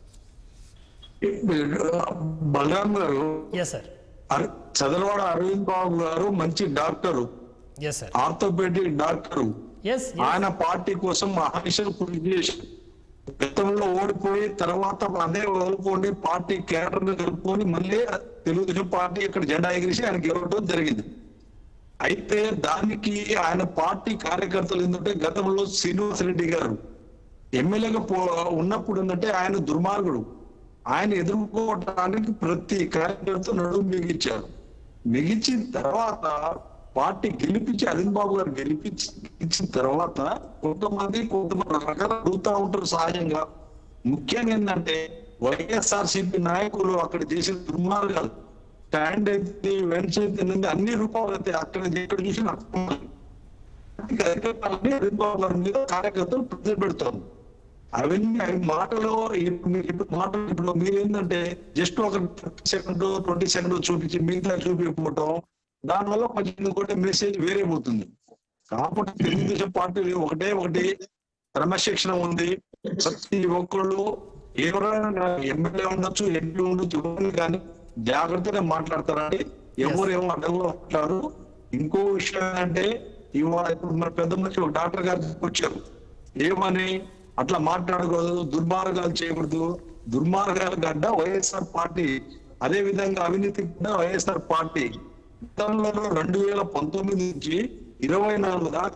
C: బలరాం గారు
A: ఎస్ సార్
C: అర- చదలవాడ అరవింద్ బాబు గారు మంచి doctor
A: yes sir
C: orthopedic doctor
A: yes
C: ఆయన పార్టీ కోసం మహానిషలు కృషి చేసి గతంలో ఓడిపోయి తర్వాత అదే వదులుకొని పార్టీ కేడర్ ని కలుపుకొని మళ్ళీ తెలుగుదేశం పార్టీ ఇక్కడ జెండా ఎగిరిసి ఆయన గెలవడం జరిగింది అయితే దానికి ఆయన పార్టీ కార్యకర్తలు ఏంటంటే గతంలో శ్రీనివాస్ రెడ్డి గారు ఎమ్మెల్యేగా పో ఉన్నప్పుడు ఏంటంటే ఆయన దుర్మార్గుడు ఆయన ఎదుర్కోవడానికి ప్రతి కార్యకర్త నడుము మిగిల్చారు మిగిల్చిన తర్వాత పార్టీ గెలిపించి అరవింద్ బాబు గారు గెలిపించి గెలిచిన తర్వాత కొంతమంది కొంతమంది రకాల అడుగుతా ఉంటారు సహజంగా ముఖ్యంగా ఏంటంటే వైఎస్ఆర్ సిపి నాయకులు అక్కడ చేసిన దుర్మార్గాలు స్టాండ్ అయితే వెంచ్ అయితే అన్ని రూపాయలు అయితే అక్కడ ఎక్కడ చూసిన అక్రమాలు. కార్యకర్తలని అరవింద్ బాబు గారి మీద కార్యకర్తలు ప్రజలు పెడతారు అవన్నీ అవి మాటలో ఇప్పుడు మీరు ఇప్పుడు మాటలు ఇప్పుడు మీరు ఏంటంటే జస్ట్ ఒక సెకండ్ ట్వంటీ సెకండ్ చూపించి మిగతా చూపించకపోవటం దానివల్ల కొంచెం ఇంకోటి మెసేజ్ వేరే పోతుంది కాబట్టి తెలుగుదేశం పార్టీ ఒకటే ఒకటి క్రమశిక్షణ ఉంది ప్రతి ఒక్కళ్ళు ఎవరైనా ఎమ్మెల్యే ఉండొచ్చు ఎంపీ ఉండొచ్చు ఎవరైనా కానీ జాగ్రత్తగా మాట్లాడతారండి ఎవరు ఏమో అడ్డంగా ఉంటారు ఇంకో విషయం ఏంటంటే ఇవాళ ఇప్పుడు మన పెద్ద మనిషి ఒక డాక్టర్ గారు వచ్చారు ఏమని అట్లా మాట్లాడకూడదు దుర్మార్గాలు చేయకూడదు దుర్మార్గాల గడ్డ వైఎస్ఆర్ పార్టీ అదే విధంగా అవినీతి గడ్డ వైఎస్ఆర్ పార్టీ గతంలో రెండు వేల పంతొమ్మిది నుంచి ఇరవై నాలుగు దాకా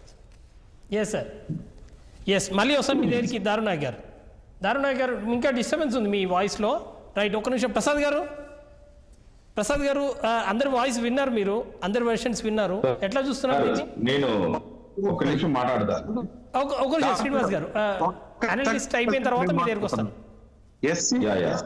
A: ఎస్ సార్ ఎస్ మళ్ళీ వస్తాను మీ దగ్గరికి దారుణాయక్ గారు దారుణాయక్ గారు ఇంకా డిస్టర్బెన్స్ ఉంది మీ వాయిస్లో రైట్ ఒక్క నిమిషం ప్రసాద్ గారు ప్రసాద్ గారు ఆ, అందరి వాయిస్ విన్నారు మీరు అందరి వెర్షన్స్ విన్నారు ఎట్లా చూస్తున్నారు దీన్ని
D: నేను ఒక నిమిషం మాట్లాడతా
A: ఒక ఒక నిమిషం శ్రీనివాస్ గారు అనలిస్ట్ అయిపోయిన తర్వాత మీ దగ్గరికి వస్తాను
C: SC
D: yeah yeah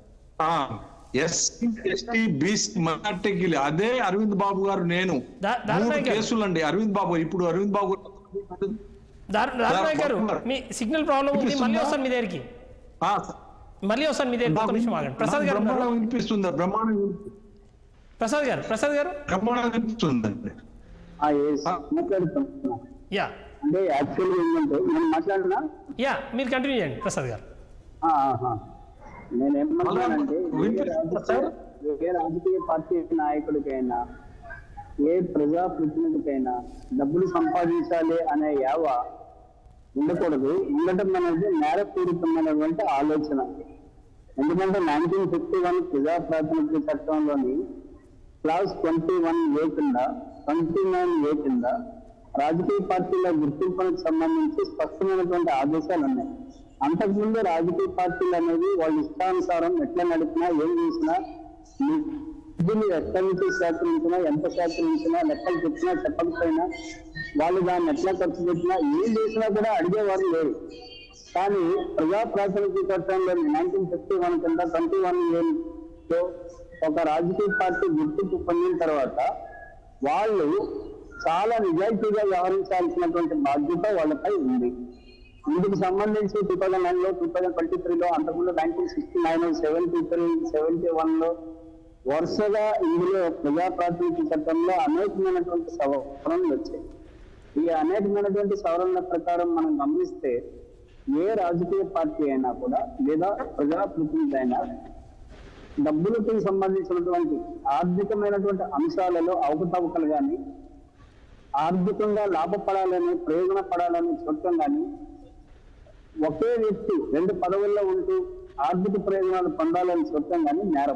C: SC ST BC మైనార్టీకి అదే అరవింద్ బాబు గారు నేను
A: దా- దారుణాయ్
C: మూడు
A: గారు.
C: కేసులు అండి అరవింద్ బాబు ఇప్పుడు అరవింద్ బాబు
A: దారు దారుణాయక్ గారు
C: బాగున్నారు.
A: మీ సిగ్నల్ ప్రాబ్లం ఉంది మళ్ళీ
C: వినిపిస్తుందా?
A: వస్తాను మీ దగ్గరికి
C: ఆ,
A: మళ్ళీ వస్తాను మీ దగ్గరికి ఒక నిమిషం ఆగండి ప్రసాద్ గారు ఉన్నారు.
C: బ్రహ్మాండం వినిపిస్తుందా బ్రహ్మాండం వినిపి-
A: ప్రసాద్ గారు ప్రసాద్ గారు
C: బ్రహ్మాండం వినిపిస్తుందండి
F: ఆ, yes, మాట్లాడుతున్నా
A: యా
F: అంటే యాక్చువల్గా ఏంటంటే నేను మాట్లాడినా
A: యా మీరు కంటిన్యూ చేయండి ప్రసాద్ గారు
F: ఆ, ఆహా. నేనేమంటున్నానంటే ఏ
C: వినిపిస్తుందా సార్?
F: రాజకీయ ఏ రాజకీయ పార్టీ నాయకుడికైనా ఏ ప్రజా ప్రతినిధికైనా డబ్బులు సంపాదించాలి అనే యావ ఉండకూడదు ఉండటం అనేది నేరపూరితమైనటువంటి ఆలోచన ఎందుకంటే నైన్టీన్ ఫిఫ్టీ వన్ ప్రజా ప్రాతినిధ్య చట్టంలోని క్లాస్ ట్వంటీ వన్ ఏ కింద ట్వంటీ నైన్ ఏ కింద రాజకీయ పార్టీల గుర్తింపులకు సంబంధించి స్పష్టమైనటువంటి ఆదేశాలు ఉన్నాయి అంతకుముందు రాజకీయ పార్టీలు అనేవి వాళ్ళ ఇష్టానుసారం ఎట్లా నడిపినా ఏం చేసినా నిధులు ఎక్కడి నుంచి సేకరించినా ఎంత సేకరించినా లెక్కలు చెప్పినా చెప్పకపోయినా వాళ్ళు దాన్ని ఎట్లా ఖర్చు పెట్టినా ఏం చేసినా కూడా అడిగేవారు లేరు కానీ ప్రజా ప్రాతినిధ్య చట్టంలో నైన్టీన్ ఫిఫ్టీ వన్ కింద ట్వంటీ వన్ లో ఒక రాజకీయ పార్టీ గుర్తింపు పొందిన తర్వాత వాళ్ళు చాలా నిజాయితీగా వ్యవహరించాల్సినటువంటి బాధ్యత వాళ్ళపై ఉంది ఇందుకు సంబంధించి టూ థౌజండ్ నైన్ లో టూ థౌజండ్ ట్వంటీ త్రీలో అంతకుముందు nineteen sixty nine seventy three seventy one లో వరుసగా ఇందులో ప్రజా ప్రాతినిధ్య చట్టంలో అనేకమైనటువంటి సవరణలు వచ్చాయి ఈ అనేకమైనటువంటి సవరణల ప్రకారం మనం గమనిస్తే ఏ రాజకీయ పార్టీ అయినా కూడా లేదా ప్రజా ప్రతినిధి అయినా డబ్బులకు సంబంధించినటువంటి ఆర్థికమైనటువంటి అంశాలలో అవకతవకలు కానీ ఆర్థికంగా లాభపడాలని ప్రయోజనపడాలని చూడటం కానీ ఒకే వ్యక్తి రెండు పదవుల్లో ఉంటూ ఆర్థిక ప్రయోజనాలు పొందాలని చూడటం కానీ నేరం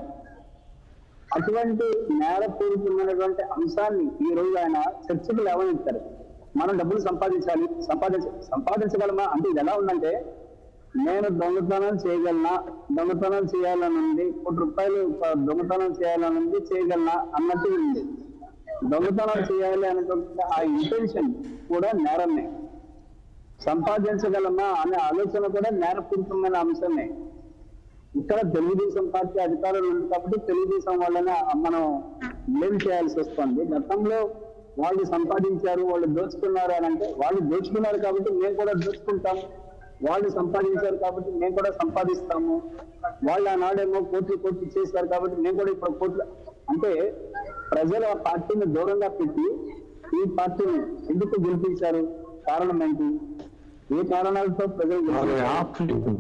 F: అటువంటి నేరపూరితమైనటువంటి అంశాన్ని ఈ రోజు ఆయన చర్చకు లేవనెత్తారు మనం డబ్బులు సంపాదించాలి సంపాదించ సంపాదించగలమా అంటే ఇది ఎలా ఉందంటే నేను దొంగతనం చేయగలనా దొంగతనం చేయాలని ఉంది కోటి రూపాయలు ఆ, దొంగతనం చేయాలని ఉంది చేయగలనా అన్నట్టు ఉంది దొంగతనం చేయాలి అనుకుంటే ఆ ఇంటెన్షన్ కూడా నేరమే సంపాదించగలమా అనే ఆలోచన కూడా నేరపూరితమైన అంశమే ఇక్కడ తెలుగుదేశం పార్టీ అధికారంలో ఉంది కాబట్టి తెలుగుదేశం వాళ్ళని మనం బ్లేమ్ చేయాల్సి వస్తుంది గతంలో వాళ్ళు సంపాదించారు వాళ్ళు దోచుకున్నారు అని అంటే వాళ్ళు దోచుకున్నారు కాబట్టి మేము కూడా దోచుకుంటాం వాళ్ళు సంపాదించారు కాబట్టి మేము కూడా సంపాదిస్తాము వాళ్ళు ఆనాడేమో కోట్లు కోట్లు చేశారు కాబట్టి మేము కూడా ఇప్పుడు కోట్లు అంటే ప్రజలు ఆ పార్టీని దూరంగా పెట్టి ఈ పార్టీని ఎందుకు గెలిపించారు కారణం ఏంటి ఏ కారణాలతో ప్రజలు గెలిపించారు?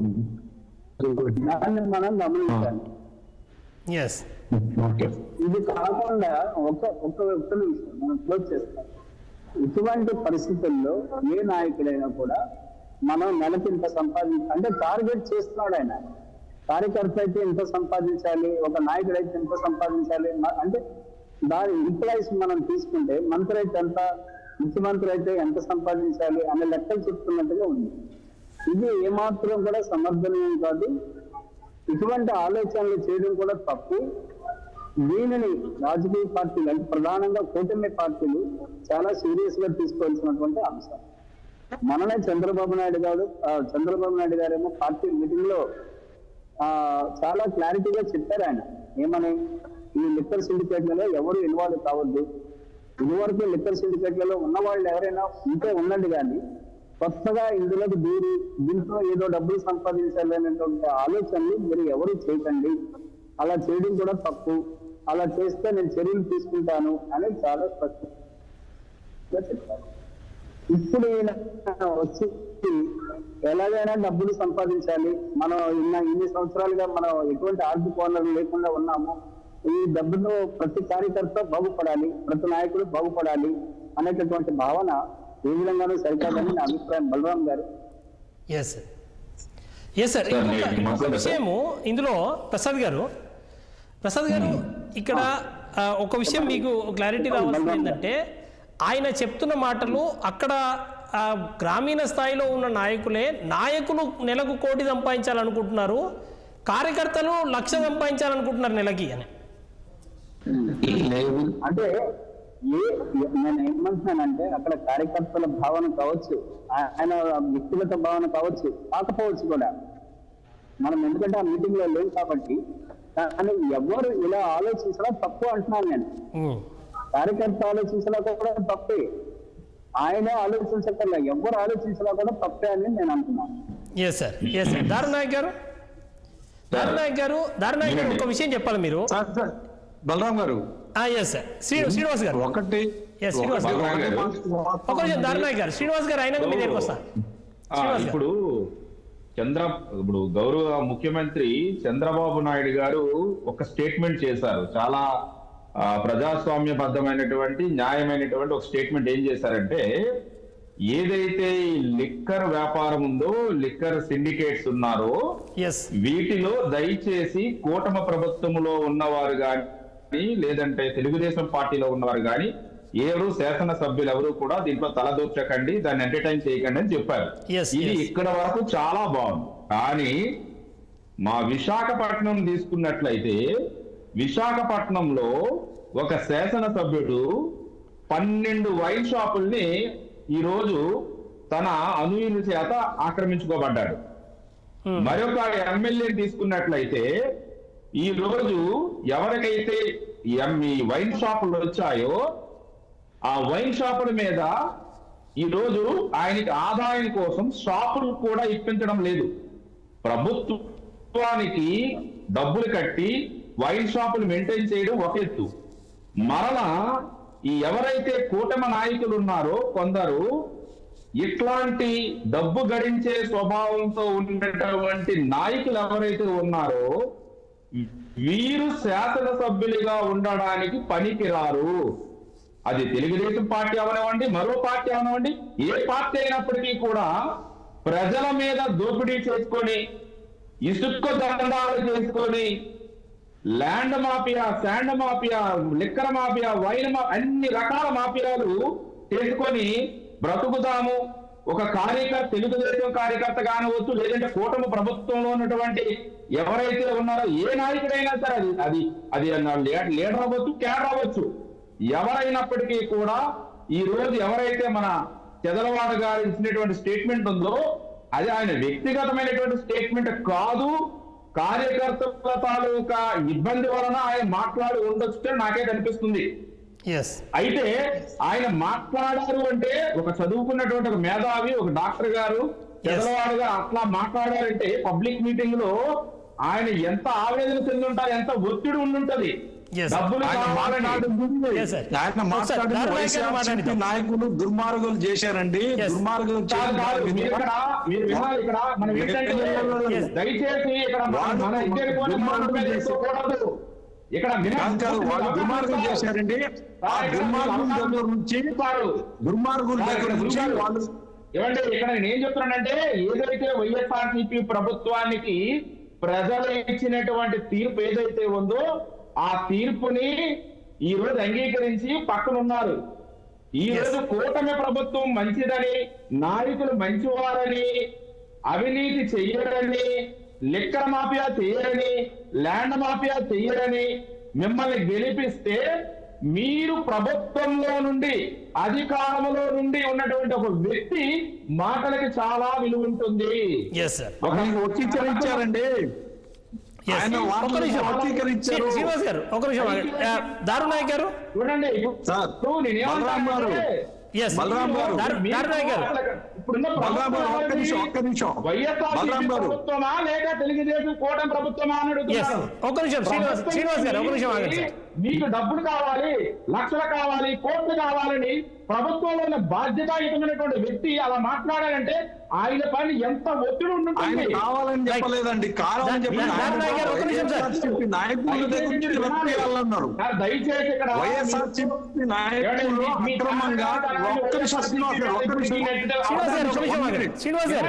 F: దాన్ని మనం గమనించాలి
A: ఎస్
F: ఇది కాకుండా ఒక ఒక ఒక్క నిమిషం మనం క్లోజ్ చేస్తాం ఇటువంటి పరిస్థితుల్లో ఏ నాయకుడైనా కూడా మనం నెలకి ఇంత సంపాదించాలి అంటే టార్గెట్ చేస్తున్నాడు ఆయన కార్యకర్త అయితే ఇంత సంపాదించాలి ఒక నాయకుడు అయితే ఇంత సంపాదించాలి మ- అంటే దాని ఎంప్లాయీస్ మనం తీసుకుంటే మంత్రి అయితే ఎంత ముఖ్యమంత్రి అయితే ఎంత సంపాదించాలి అనే లెక్కలు చెప్తున్నట్టుగా ఉంది ఇది ఏమాత్రం కూడా సమర్థనీయం కాదు ఇటువంటి ఆలోచనలు చేయడం కూడా తప్పు దీనిని రాజకీయ పార్టీలు అంటే ప్రధానంగా కూటమి పార్టీలు చాలా సీరియస్ గా తీసుకోవాల్సినటువంటి అంశం మననే చంద్రబాబు నాయుడు గారు ఆ, చంద్రబాబు నాయుడు గారేమో పార్టీ మీటింగ్ లో ఆ చాలా క్లారిటీగా చెప్పారు ఆయన ఏమని ఈ లిక్కర్ సిండికేట్లలో ఎవరు ఇన్వాల్వ్ కావద్దు ఇదివరకు లిక్కర్ సిండికేట్లలో ఉన్న వాళ్ళు ఎవరైనా ఉంటే ఉండండి కానీ కొత్తగా ఇందులోకి దూరి దీంట్లో ఏదో డబ్బులు సంపాదించాలి అనేటువంటి ఆలోచనలు మీరు ఎవరు చేయకండి అలా చేయడం కూడా తప్పు అలా చేస్తే నేను చర్యలు తీసుకుంటాను అని చాలా స్పష్టంగా చెప్పారు ఇప్పుడు ఈయన వచ్చి ఎలాగైనా డబ్బులు సంపాదించాలి మనం ఇన్న ఇన్ని సంవత్సరాలుగా మనం ఎటువంటి ఆర్థిక వనరులు లేకుండా ఉన్నాము ఈ డబ్బును ప్రతి కార్యకర్త బాగుపడాలి ప్రతి నాయకుడు బాగుపడాలి అనేటటువంటి భావన ఏ విధంగానూ సరికాదని నా అభిప్రాయం Balaram garu
A: yes sir yes sir
D: sir,
A: ఇంకొక
D: నేను
A: ఇంకొక
D: మాట్లాడతా, సార్?
A: విషయము ఇందులో ప్రసాద్ గారు ప్రసాద్ గారు ఇక్కడ ఆ, ఒక విషయం మీకు క్లారిటీ రావాల్సింది ఏంటంటే ఆయన చెప్తున్న మాటలు అక్కడ ఆ, గ్రామీణ స్థాయిలో ఉన్న నాయకులే నాయకులు నెలకు కోటి సంపాదించాలనుకుంటున్నారు కార్యకర్తలు లక్ష సంపాదించాలనుకుంటున్నారు నెలకి అని
F: అంటే ఏ నేను ఏమంటున్నానంటే అక్కడ కార్యకర్తల భావన కావచ్చు ఆ- ఆయన వ్యక్తిగత భావన కావచ్చు కాకపోవచ్చు కూడా మనం ఎందుకంటే ఆ మీటింగ్ లో లేవు కాబట్టి కానీ ఎవరు ఇలా ఆలోచించడం తప్పు అంటున్నాను నేను
A: ఉమ్.
F: కార్యకర్త ఆలోచించలా కూడా తప్పే ఆయనే ఆలోచించక్కర్లే ఎవరు ఆలోచించలా కూడా తప్పే అని నేను అంటున్నాను
A: yes sir yes sir Darunayak garu Darunayak garu Darunayak గారు ఒక విషయం చెప్పాలి మీరు
C: sir sir Balaram garu
A: yes sir Shri Srinivas గారు
C: ఒకటి
A: Yes, శ్రీనివాస్ గారు.
C: ఒకటి-
D: గారు.
A: ఒక నిమిషం దారునాయక్ గారు శ్రీనివాస్ గారు అయినాక మీ దగ్గరికి వస్తా
D: ఆ,
A: శ్రీనివాస్ గారు.
D: ఇప్పుడు చంద్ర ఇప్పుడు గౌరవ ముఖ్యమంత్రి చంద్రబాబు నాయుడు గారు ఒక స్టేట్మెంట్ చేశారు చాలా ఆ, ప్రజాస్వామ్యబద్ధమైనటువంటి న్యాయమైనటువంటి ఒక స్టేట్మెంట్ ఏం చేశారంటే ఏదైతే ఈ లిక్కర్ వ్యాపారం ఉందో లిక్కర్ సిండికేట్స్ ఉన్నారో
A: ఎస్
D: వీటిలో దయచేసి కూటమి ప్రభుత్వంలో ఉన్నవారు కానీ లేదంటే తెలుగుదేశం పార్టీలో ఉన్నవారు కానీ ఎవరు శాసనసభ్యులు ఎవరు కూడా దీంట్లో తలదూర్చకండి దాన్ని ఎంటర్టైన్ చేయకండి అని చెప్పారు
A: Yes,
D: ఇది
A: yes.
D: ఇక్కడ వరకు చాలా బాగుంది కానీ మా విశాఖపట్నం తీసుకున్నట్లయితే విశాఖపట్నంలో ఒక శాసనసభ్యుడు పన్నెండు వైన్ షాపుల్ని ఈ రోజు తన అనుయుల చేత ఆక్రమించుకోబడ్డాడు మరొక ఎమ్మెల్యే తీసుకున్నట్లయితే ఈ రోజు ఎవరికైతే ఎం- ఈ వైన్ షాపులు వచ్చాయో ఆ వైన్ షాపుల మీద ఈ రోజు ఆయనకి ఆదాయం కోసం షాపులు కూడా ఇప్పించడం లేదు ప్రభుత్వానికి డబ్బులు కట్టి వైన్ షాపులు మెయింటైన్ చేయడం ఒక ఎత్తు మరలా ఈ ఎవరైతే కూటమి నాయకులు ఉన్నారో కొందరు ఇట్లాంటి డబ్బు గడించే స్వభావంతో ఉన్నటువంటి నాయకులు ఎవరైతే ఉన్నారో వీరు శాసనసభ్యులుగా ఉండడానికి పనికిరారు అది తెలుగుదేశం పార్టీ అవనివ్వండి మరో పార్టీ అవనివ్వండి ఏ పార్టీ అయినప్పటికీ కూడా ప్రజల మీద దోపిడీ చేసుకొని ఇసుక దండాలు చేసుకొని land mafia sand mafia liquor mafia wine మా అన్ని రకాల మాఫియాలు చేసుకొని బ్రతుకుతాము ఒక కార్యకర్త తెలుగుదేశం కార్యకర్త కానవచ్చు లేదంటే కూటమి ప్రభుత్వంలో ఉన్నటువంటి ఎవరైతే ఉన్నారో ఏ నాయకుడైనా సరే అది అది అది లే- లీడర్ అవ్వచ్చు క్యాడర్ అవ్వచ్చు ఎవరైనప్పటికీ కూడా ఈ రోజు ఎవరైతే మన చెదలవాడ గారు ఇచ్చినటువంటి స్టేట్మెంట్ ఉందో అది ఆయన వ్యక్తిగతమైనటువంటి స్టేట్మెంట్ కాదు కార్యకర్తల తాలూకా ఇబ్బంది వలన ఆయన మాట్లాడి ఉండొచ్చు నాకే కనిపిస్తుంది
A: ఎస్
D: అయితే ఆయన మాట్లాడారు అంటే ఒక చదువుకున్నటువంటి ఒక మేధావి ఒక డాక్టర్ గారు పెద్దవాడు గారు అట్లా మాట్లాడారంటే పబ్లిక్ మీటింగ్ లో ఆయన ఎంత ఆవేదన చెంది ఉంటారు ఎంత ఒత్తిడి ఉండుంటది
A: Yes.
D: డబ్బులు
C: ఆయన
D: కావాలని
C: మాట్లాడింది
A: Yes, sir.
C: ఆయన
A: ఒకసారి
C: మాట్లాడింది
A: దారుణానికి
C: వైఎస్ఆర్సీపీ
A: మాట్లాడిద్దాం.
C: నాయకులు దుర్మార్గులు చేశారండి
A: Yes.
C: దుర్మార్గులు
D: కాదు,
C: చేయడం
D: కాదు.
C: కాదు.
D: మీరు ఇక్కడ మీరు వినాలి ఇక్కడ మనం ఏంటంటే
A: Yes.
D: దయచేసి ఇక్కడ మన-
C: వాళ్ళు
D: మన ఇద్దరి కోసం
C: దుర్మార్గం
D: మనం
C: చేశారు.
D: చేసుకోకూడదు. ఇక్కడ వినాలి.
C: కాదు కాదు వాళ్ళు దుర్మార్గం చేశారండి ఆ దుర్మార్గుల దగ్గర నుంచి దుర్మార్గుల దగ్గర నుంచి వాళ్ళు
D: ఏమంటే ఇక్కడ నేను ఏం చెప్తున్నానంటే ఏదైతే వైఎస్ఆర్సీపీ ప్రభుత్వానికి ప్రజలు ఇచ్చినటువంటి తీర్పు ఏదైతే ఉందో ఆ తీర్పుని ఈ రోజు అంగీకరించి పక్కన ఉన్నారు ఈ రోజు కూటమి ప్రభుత్వం మంచిదని నాయకులు మంచివారని అవినీతి చెయ్యరని లిక్కర్ మాఫియా చెయ్యరని ల్యాండ్ మాఫియా చెయ్యరని మిమ్మల్ని గెలిపిస్తే మీరు ప్రభుత్వంలో నుండి అధికారంలో నుండి ఉన్నటువంటి ఒక వ్యక్తి మాటలకి చాలా విలువ ఉంటుంది
A: ఎస్ సార్
C: ఆయన వక్రీకరించారండి
A: Yes.
C: ఆయన
A: ఒక్క
C: వాటిని
A: నిమిషం
C: వక్రీకరించారు.
A: శ్రీ- శ్రీనివాస్ గారు ఒక నిమిషం ఆగండి. ఆ, దారు నాయక్ గారు
D: చూడండి
C: సార్,
D: ఇప్పుడు నేనేమంటానంటే,
C: బలరాం గారు,
A: ఎస్
C: బలరాం గారు,
A: దారు
D: మీరు
A: దారు నాయక్ గారు
D: అసలు ఇప్పుడున్న
C: బలరాం గారు, ఒక్క
D: ప్రభుత్వం
C: నిమిషం, ఒక్క నిమిషం.
D: వైఎస్ఆర్
C: బలరాం గారు.
D: ప్రభుత్వమా లేక తెలుగుదేశం కూటమి ప్రభుత్వమా అని
A: ఎస్
D: అడుగుతున్నారు
A: ఒక నిమిషం శ్రీనివాస్ శ్రీనివాస్ గారు ఒక నిమిషం ఆగండి సార్
D: మీకు డబ్బులు కావాలి లక్షలు కావాలి కోట్లు కావాలని ప్రభుత్వంలో ఉన్న బాధ్యతాయుతమైనటువంటి వ్యక్తి అలా మాట్లాడాలంటే ఆయన పైన ఎంత ఒత్తిడి
C: ఆయన
D: ఉంటుంది
C: కావాలని చెప్పలేదండి కావాలని చెప్పి
A: దా- దారు నాయక్ గారు, ఒక్క నిమిషం సార్.
C: వైఎస్ఆర్సీపీ నాయకుల దగ్గర నుంచి వెనక్కియాలన్నారు
D: సార్, దయచేసి ఇక్కడ
C: వైఎస్ఆర్సీపీ నాయకులు అక్రమంగా ఒక్క నిమిషం శ్రీనివాస్ గారు, ఒక్క నిమిషం
A: శ్రీనివాస్ గారు ఒక నిమిషం ఆగండి శ్రీనివాస్ గారు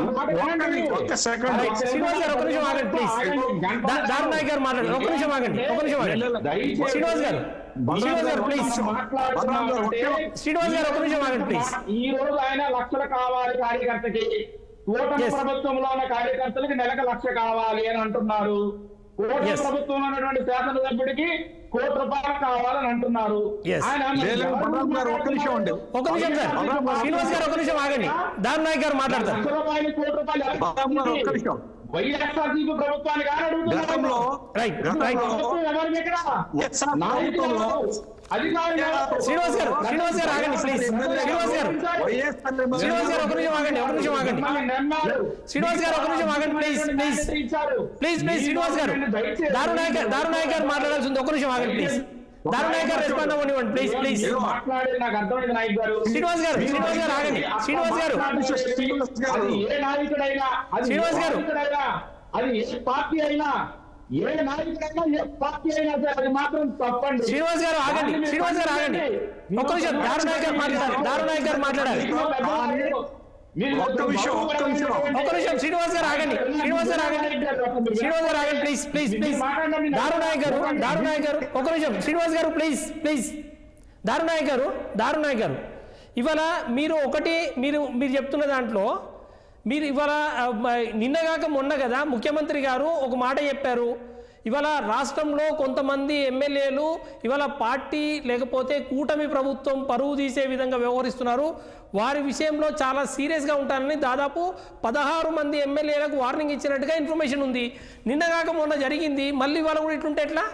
C: ఒక్క- ఒక్క సెకండ్
A: రైట్. శ్రీనివాస్ గారు ఒక నిమిషం ఆగండి ప్లీజ్ దా- దారు నాయక్ గారు మాట్లాడండి ఒక నిమిషం ఆగండి ఒక నిమిషం ఆగండి శ్రీనివాస్ గారు శ్రీనివాస్ గారు ప్లీజ్
C: బలరాం గారు, ఒకే-
A: శ్రీనివాస్ గారు ఒక నిమిషం ఆగండి ప్లీజ్
D: ఈ రోజు ఆయన లక్షలు కావాలి కార్యకర్తకి కూటమి
A: Yes.
D: ప్రభుత్వంలో ఉన్న కార్యకర్తలకి నెలకు లక్ష కావాలి అని అంటున్నారు కూటమి
A: Yes.
D: ప్రభుత్వంలో ఉన్నటువంటి శాసనసభ్యుడికి కోటి రూపాయలు కావాలని అంటున్నారు
A: Yes.
D: ఆయన
C: లేదు, బలరాం గారు, ఒక్క నిమిషం అండి.
A: ఒక నిమిషం సార్ శ్రీనివాస్ గారు ఒక నిమిషం ఆగండి దారు నాయక్ గారు మాట్లాడతారు
D: లక్ష రూపాయలు కోటి రూపాయలు ఎలా
C: బలరాం గారు, ఒక్క నిమిషం.
D: వైఎస్ఆర్సీపీ ప్రభుత్వానికి ఆయన అడుగుతున్నారు.
C: గతంలో
A: రైట్
C: గతంలో
A: రైట్
D: ప్రభుత్వం ఎవరికి ఇక్కడ?
C: వైఎస్ఆర్
D: నాయకులు
C: ప్రభుత్వంలో
D: అధికారులు
A: శ్రీనివాస్ గారు శ్రీనివాస్ గారు ఆగండి ప్లీజ్ శ్రీనివాస్ గారు
C: వైఎస్ఆర్
A: శ్రీనివాస్ గారు ఒక నిమిషం ఆగండి ఒక నిమిషం ఆగండి
D: మిమ్మల్ని నమ్మారు.
A: శ్రీనివాస్ గారు ఒక నిమిషం ఆగండి ప్లీజ్ ప్లీజ్
D: ఇచ్చారు.
A: ప్లీజ్ ప్లీజ్ శ్రీనివాస్ గారు
D: దయచేసి-
A: దారు నాయక్ గారు దారు నాయక్ గారు మాట్లాడాల్సి ఉంది ఒక నిమిషం ఆగండి ప్లీజ్ దారు నాయక్ గారు రెస్పాండ్ అవ్వనివ్వండి ప్లీజ్ ప్లీజ్
D: మీరు మాట్లాడేది నాకు అర్థమైంది నాయక్ గారు
A: శ్రీనివాస్ గారు, శ్రీనివాస్ గారు ఆగండి. శ్రీనివాస్ గారు.
C: శ్రీనివాస్ గారు.
D: అది ఏ నాయకుడైనా అది
A: శ్రీనివాస్
D: ఏ
A: గారు.
D: నాయకుడైనా అది ఏ పార్టీ అయినా ఏ నాయకుడైనా ఏ పార్టీ అయినా సరే అది మాత్రం తప్పండి
A: శ్రీనివాస్ గారు ఆగండి
D: దాన్ని మీరు
A: శ్రీనివాస్ గారు ఆగండి
D: ఖండించండి.
A: ఒక్క నిమిషం దారు నాయక్ గారు మాట్లాడాలి దారు నాయక్ గారు మాట్లాడాలి
D: మీరు పెద్దవాళ్ళు. మీరు
C: ఒక్క విషయం, ఒక్క నిమిషం.
A: ఒక్క నిమిషం శ్రీనివాస్ గారు ఆగండి శ్రీనివాస్ గారు ఆగండి శ్రీనివాస్ గారు ఆగండి ప్లీజ్ ప్లీజ్ ప్లీజ్ దారు నాయక్ గారు దారు నాయక్ గారు ఒక నిమిషం శ్రీనివాస్ గారు ప్లీజ్ ప్లీజ్ దారు నాయక్ గారు దారు నాయక్ గారు ఇవాళ మీరు ఒకటి మీరు మీరు చెప్తున్న దాంట్లో మీరు ఇవాళ ఆ, మ- నిన్నగాక మొన్న కదా ముఖ్యమంత్రి గారు ఒక మాట చెప్పారు ఇవాళ రాష్ట్రంలో కొంతమంది ఎమ్మెల్యేలు ఇవాళ పార్టీ లేకపోతే కూటమి ప్రభుత్వం పరువు తీసే విధంగా వ్యవహరిస్తున్నారు వారి విషయంలో చాలా సీరియస్గా ఉంటానని దాదాపు పదహారు మంది ఎమ్మెల్యేలకు వార్నింగ్ ఇచ్చినట్టుగా ఇన్ఫర్మేషన్ ఉంది నిన్నగాక మొన్న జరిగింది మళ్ళీ ఇవాళ కూడా ఇట్లుంటే ఎట్లా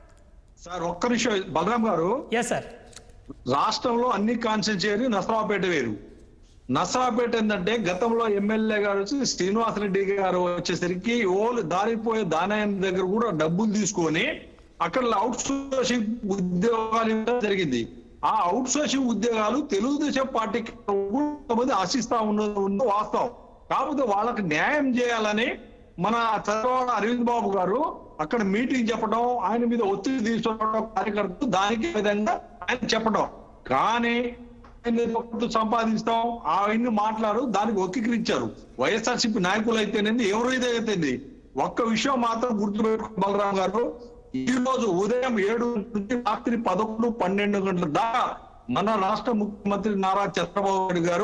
C: సార్ ఒక్క నిమిషం బలరాం గారు
A: ఎస్ సార్
C: రాష్ట్రంలో అన్ని కాన్స్టిట్యూన్సీ నసరాపేట వేరు నసరాపేట ఏంటంటే గతంలో ఎమ్మెల్యే గారు వచ్చి శ్రీనివాసరెడ్డి గారు వచ్చేసరికి ఓలు దారిపోయే దానాయన దగ్గర కూడా డబ్బులు తీసుకొని అక్కడ అవుట్ సోర్సింగ్ ఉద్యోగాలు ఇవ్వడం జరిగింది ఆ అవుట్ సోర్సింగ్ ఉద్యోగాలు తెలుగుదేశం పార్టీకి కొంతమంది ఆశిస్తా ఉన్నది ఉన్న వాస్తవం కాకపోతే వాళ్ళకి న్యాయం చేయాలని మన చంద్రబాబు అరవింద్ బాబు గారు అక్కడ మీటింగ్ చెప్పడం ఆయన మీద ఒత్తిడి తీసుకోవడం కార్యకర్తలు దానికి విధంగా ఆయన చెప్పడం కానీ ఆయన డబ్బులు సంపాదిస్తాం ఆయన్ని మాట్లాడు దానికి ఒక్కీకరించారు వైఎస్ఆర్సీపీ నాయకులు అయితేనేది ఎవరైతే అయితేంది ఒక్క విషయం మాత్రం గుర్తుపెట్టుకో బలరాం గారు ఈ రోజు ఉదయం ఏడు నుంచి రాత్రి పదకొండు పన్నెండు గంటల దాకా మన రాష్ట్ర ముఖ్యమంత్రి నారా చంద్రబాబు నాయుడు గారు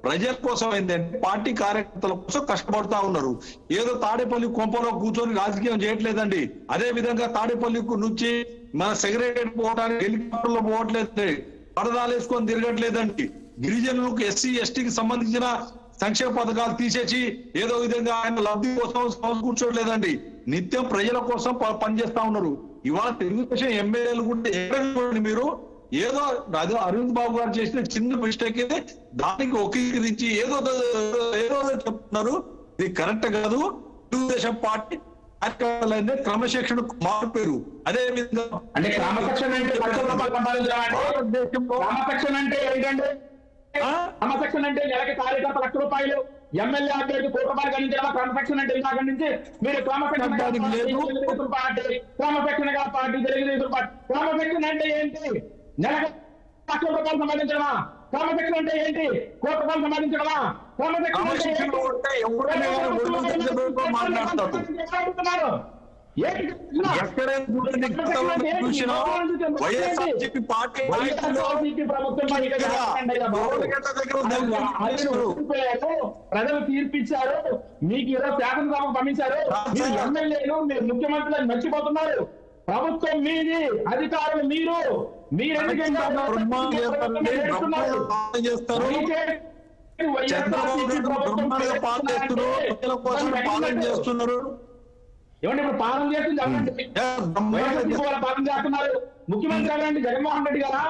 C: ప్రజల కోసం ఏంటంటే పార్టీ కార్యకర్తల కోసం కష్టపడతా ఉన్నారు ఏదో తాడేపల్లి కొంపలో కూర్చొని రాజకీయం చేయట్లేదండి అదే విధంగా తాడేపల్లి నుంచి మన సెక్రటరీ పోవడానికి హెలికాప్టర్ లో పోవట్లేదు పరదాలు వేసుకొని తిరగట్లేదండి గిరిజనులకు ఎస్సీ ఎస్టీకి సంబంధించిన సంక్షేమ పథకాలు తీసేసి ఏదో విధంగా ఆయన లబ్ధి కోసం సమకూర్చోట్లేదండి నిత్యం ప్రజల కోసం ప- పనిచేస్తా ఉన్నారు ఇవాళ తెలుగుదేశం ఎమ్మెల్యేలు కూడా ఎక్కడ చూడండి మీరు ఏదో అదే అరవింద్ బాబు గారు చేసిన చిన్న మిస్టేక్ ఇది దానికి ఒకీకరించి ఏదో ఏదో చెప్తున్నారు ఇది కరెక్ట్ కాదు తెలుగుదేశం పార్టీ కార్యక్రమాలైతే క్రమశిక్షణకు మారిపోయారు అదే విధంగా
D: అంటే క్రమశిక్షణ అంటే లక్ష రూపాయలు సంపాదించడం అంటే
C: భారతదేశంలో
D: క్రమశిక్షణ అంటే ఏంటంటే క్రమశిక్షణ అంటే నెలకి కార్యకర్త లక్ష రూపాయలు ఎమ్మెల్యే అభ్యర్థి కోటి రూపాయలు గణించడం క్రమశిక్షణ అంటే ఇందాక నుంచి మీరు క్రమశిక్షణ
C: దానికి లేదు.
D: తెలుగుదేశం పార్టీ క్రమశిక్షణగా పార్టీ తెలుగుదేశం పార్టీ క్రమశిక్షణ అంటే ఏంటి నెలకి లక్ష రూపాయలు సంపాదించడమా క్రమశిక్షణ అంటే ఏంటి కోటి రూపాయలు సంపాదించడమా క్రమశిక్షణ అంటే ఏంటి?
C: క్రమశిక్షణ ఉంటే ఎవరైనా కానీ ఒళ్ళు దగ్గర మాట్లాడతారు.
D: ఏంటి?
C: ఎక్కడైనా చూడండి గతంలో చూసినా వైఎస్ఆర్సీపీ పార్టీ నాయకులు ఇక్కడ గోల్గడ్డ దగ్గర నిలబడి
D: ప్రజలు తీర్పిచ్చారు మీకు ఏదో శాసనసభకు పంపించారు మీరు ఎమ్మెల్యేలు మీరు ముఖ్యమంత్రులు మర్చిపోతున్నారు ప్రభుత్వం మీది అధికారులు మీరు మీరు ఎందుకు ఇంకా
C: బ్రహ్మాండం చేస్తారండి బ్రహ్మాండంగా పాలన చేస్తారు చంద్రబాబు నాయుడు బ్రహ్మాండంగా పాలన చేస్తున్నారు ప్రజల కోసం పాలన చేస్తున్నారు
D: ఏమంటే ఇప్పుడు పాలన చేస్తుంది చెప్పండి
C: ఏ, బ్రహ్మాండంగా
D: వైఎస్ఆర్సీపీ వాళ్ళు పాలన చేస్తున్నారు ముఖ్యమంత్రి ఎవరండి జగన్మోహన్ రెడ్డి గారా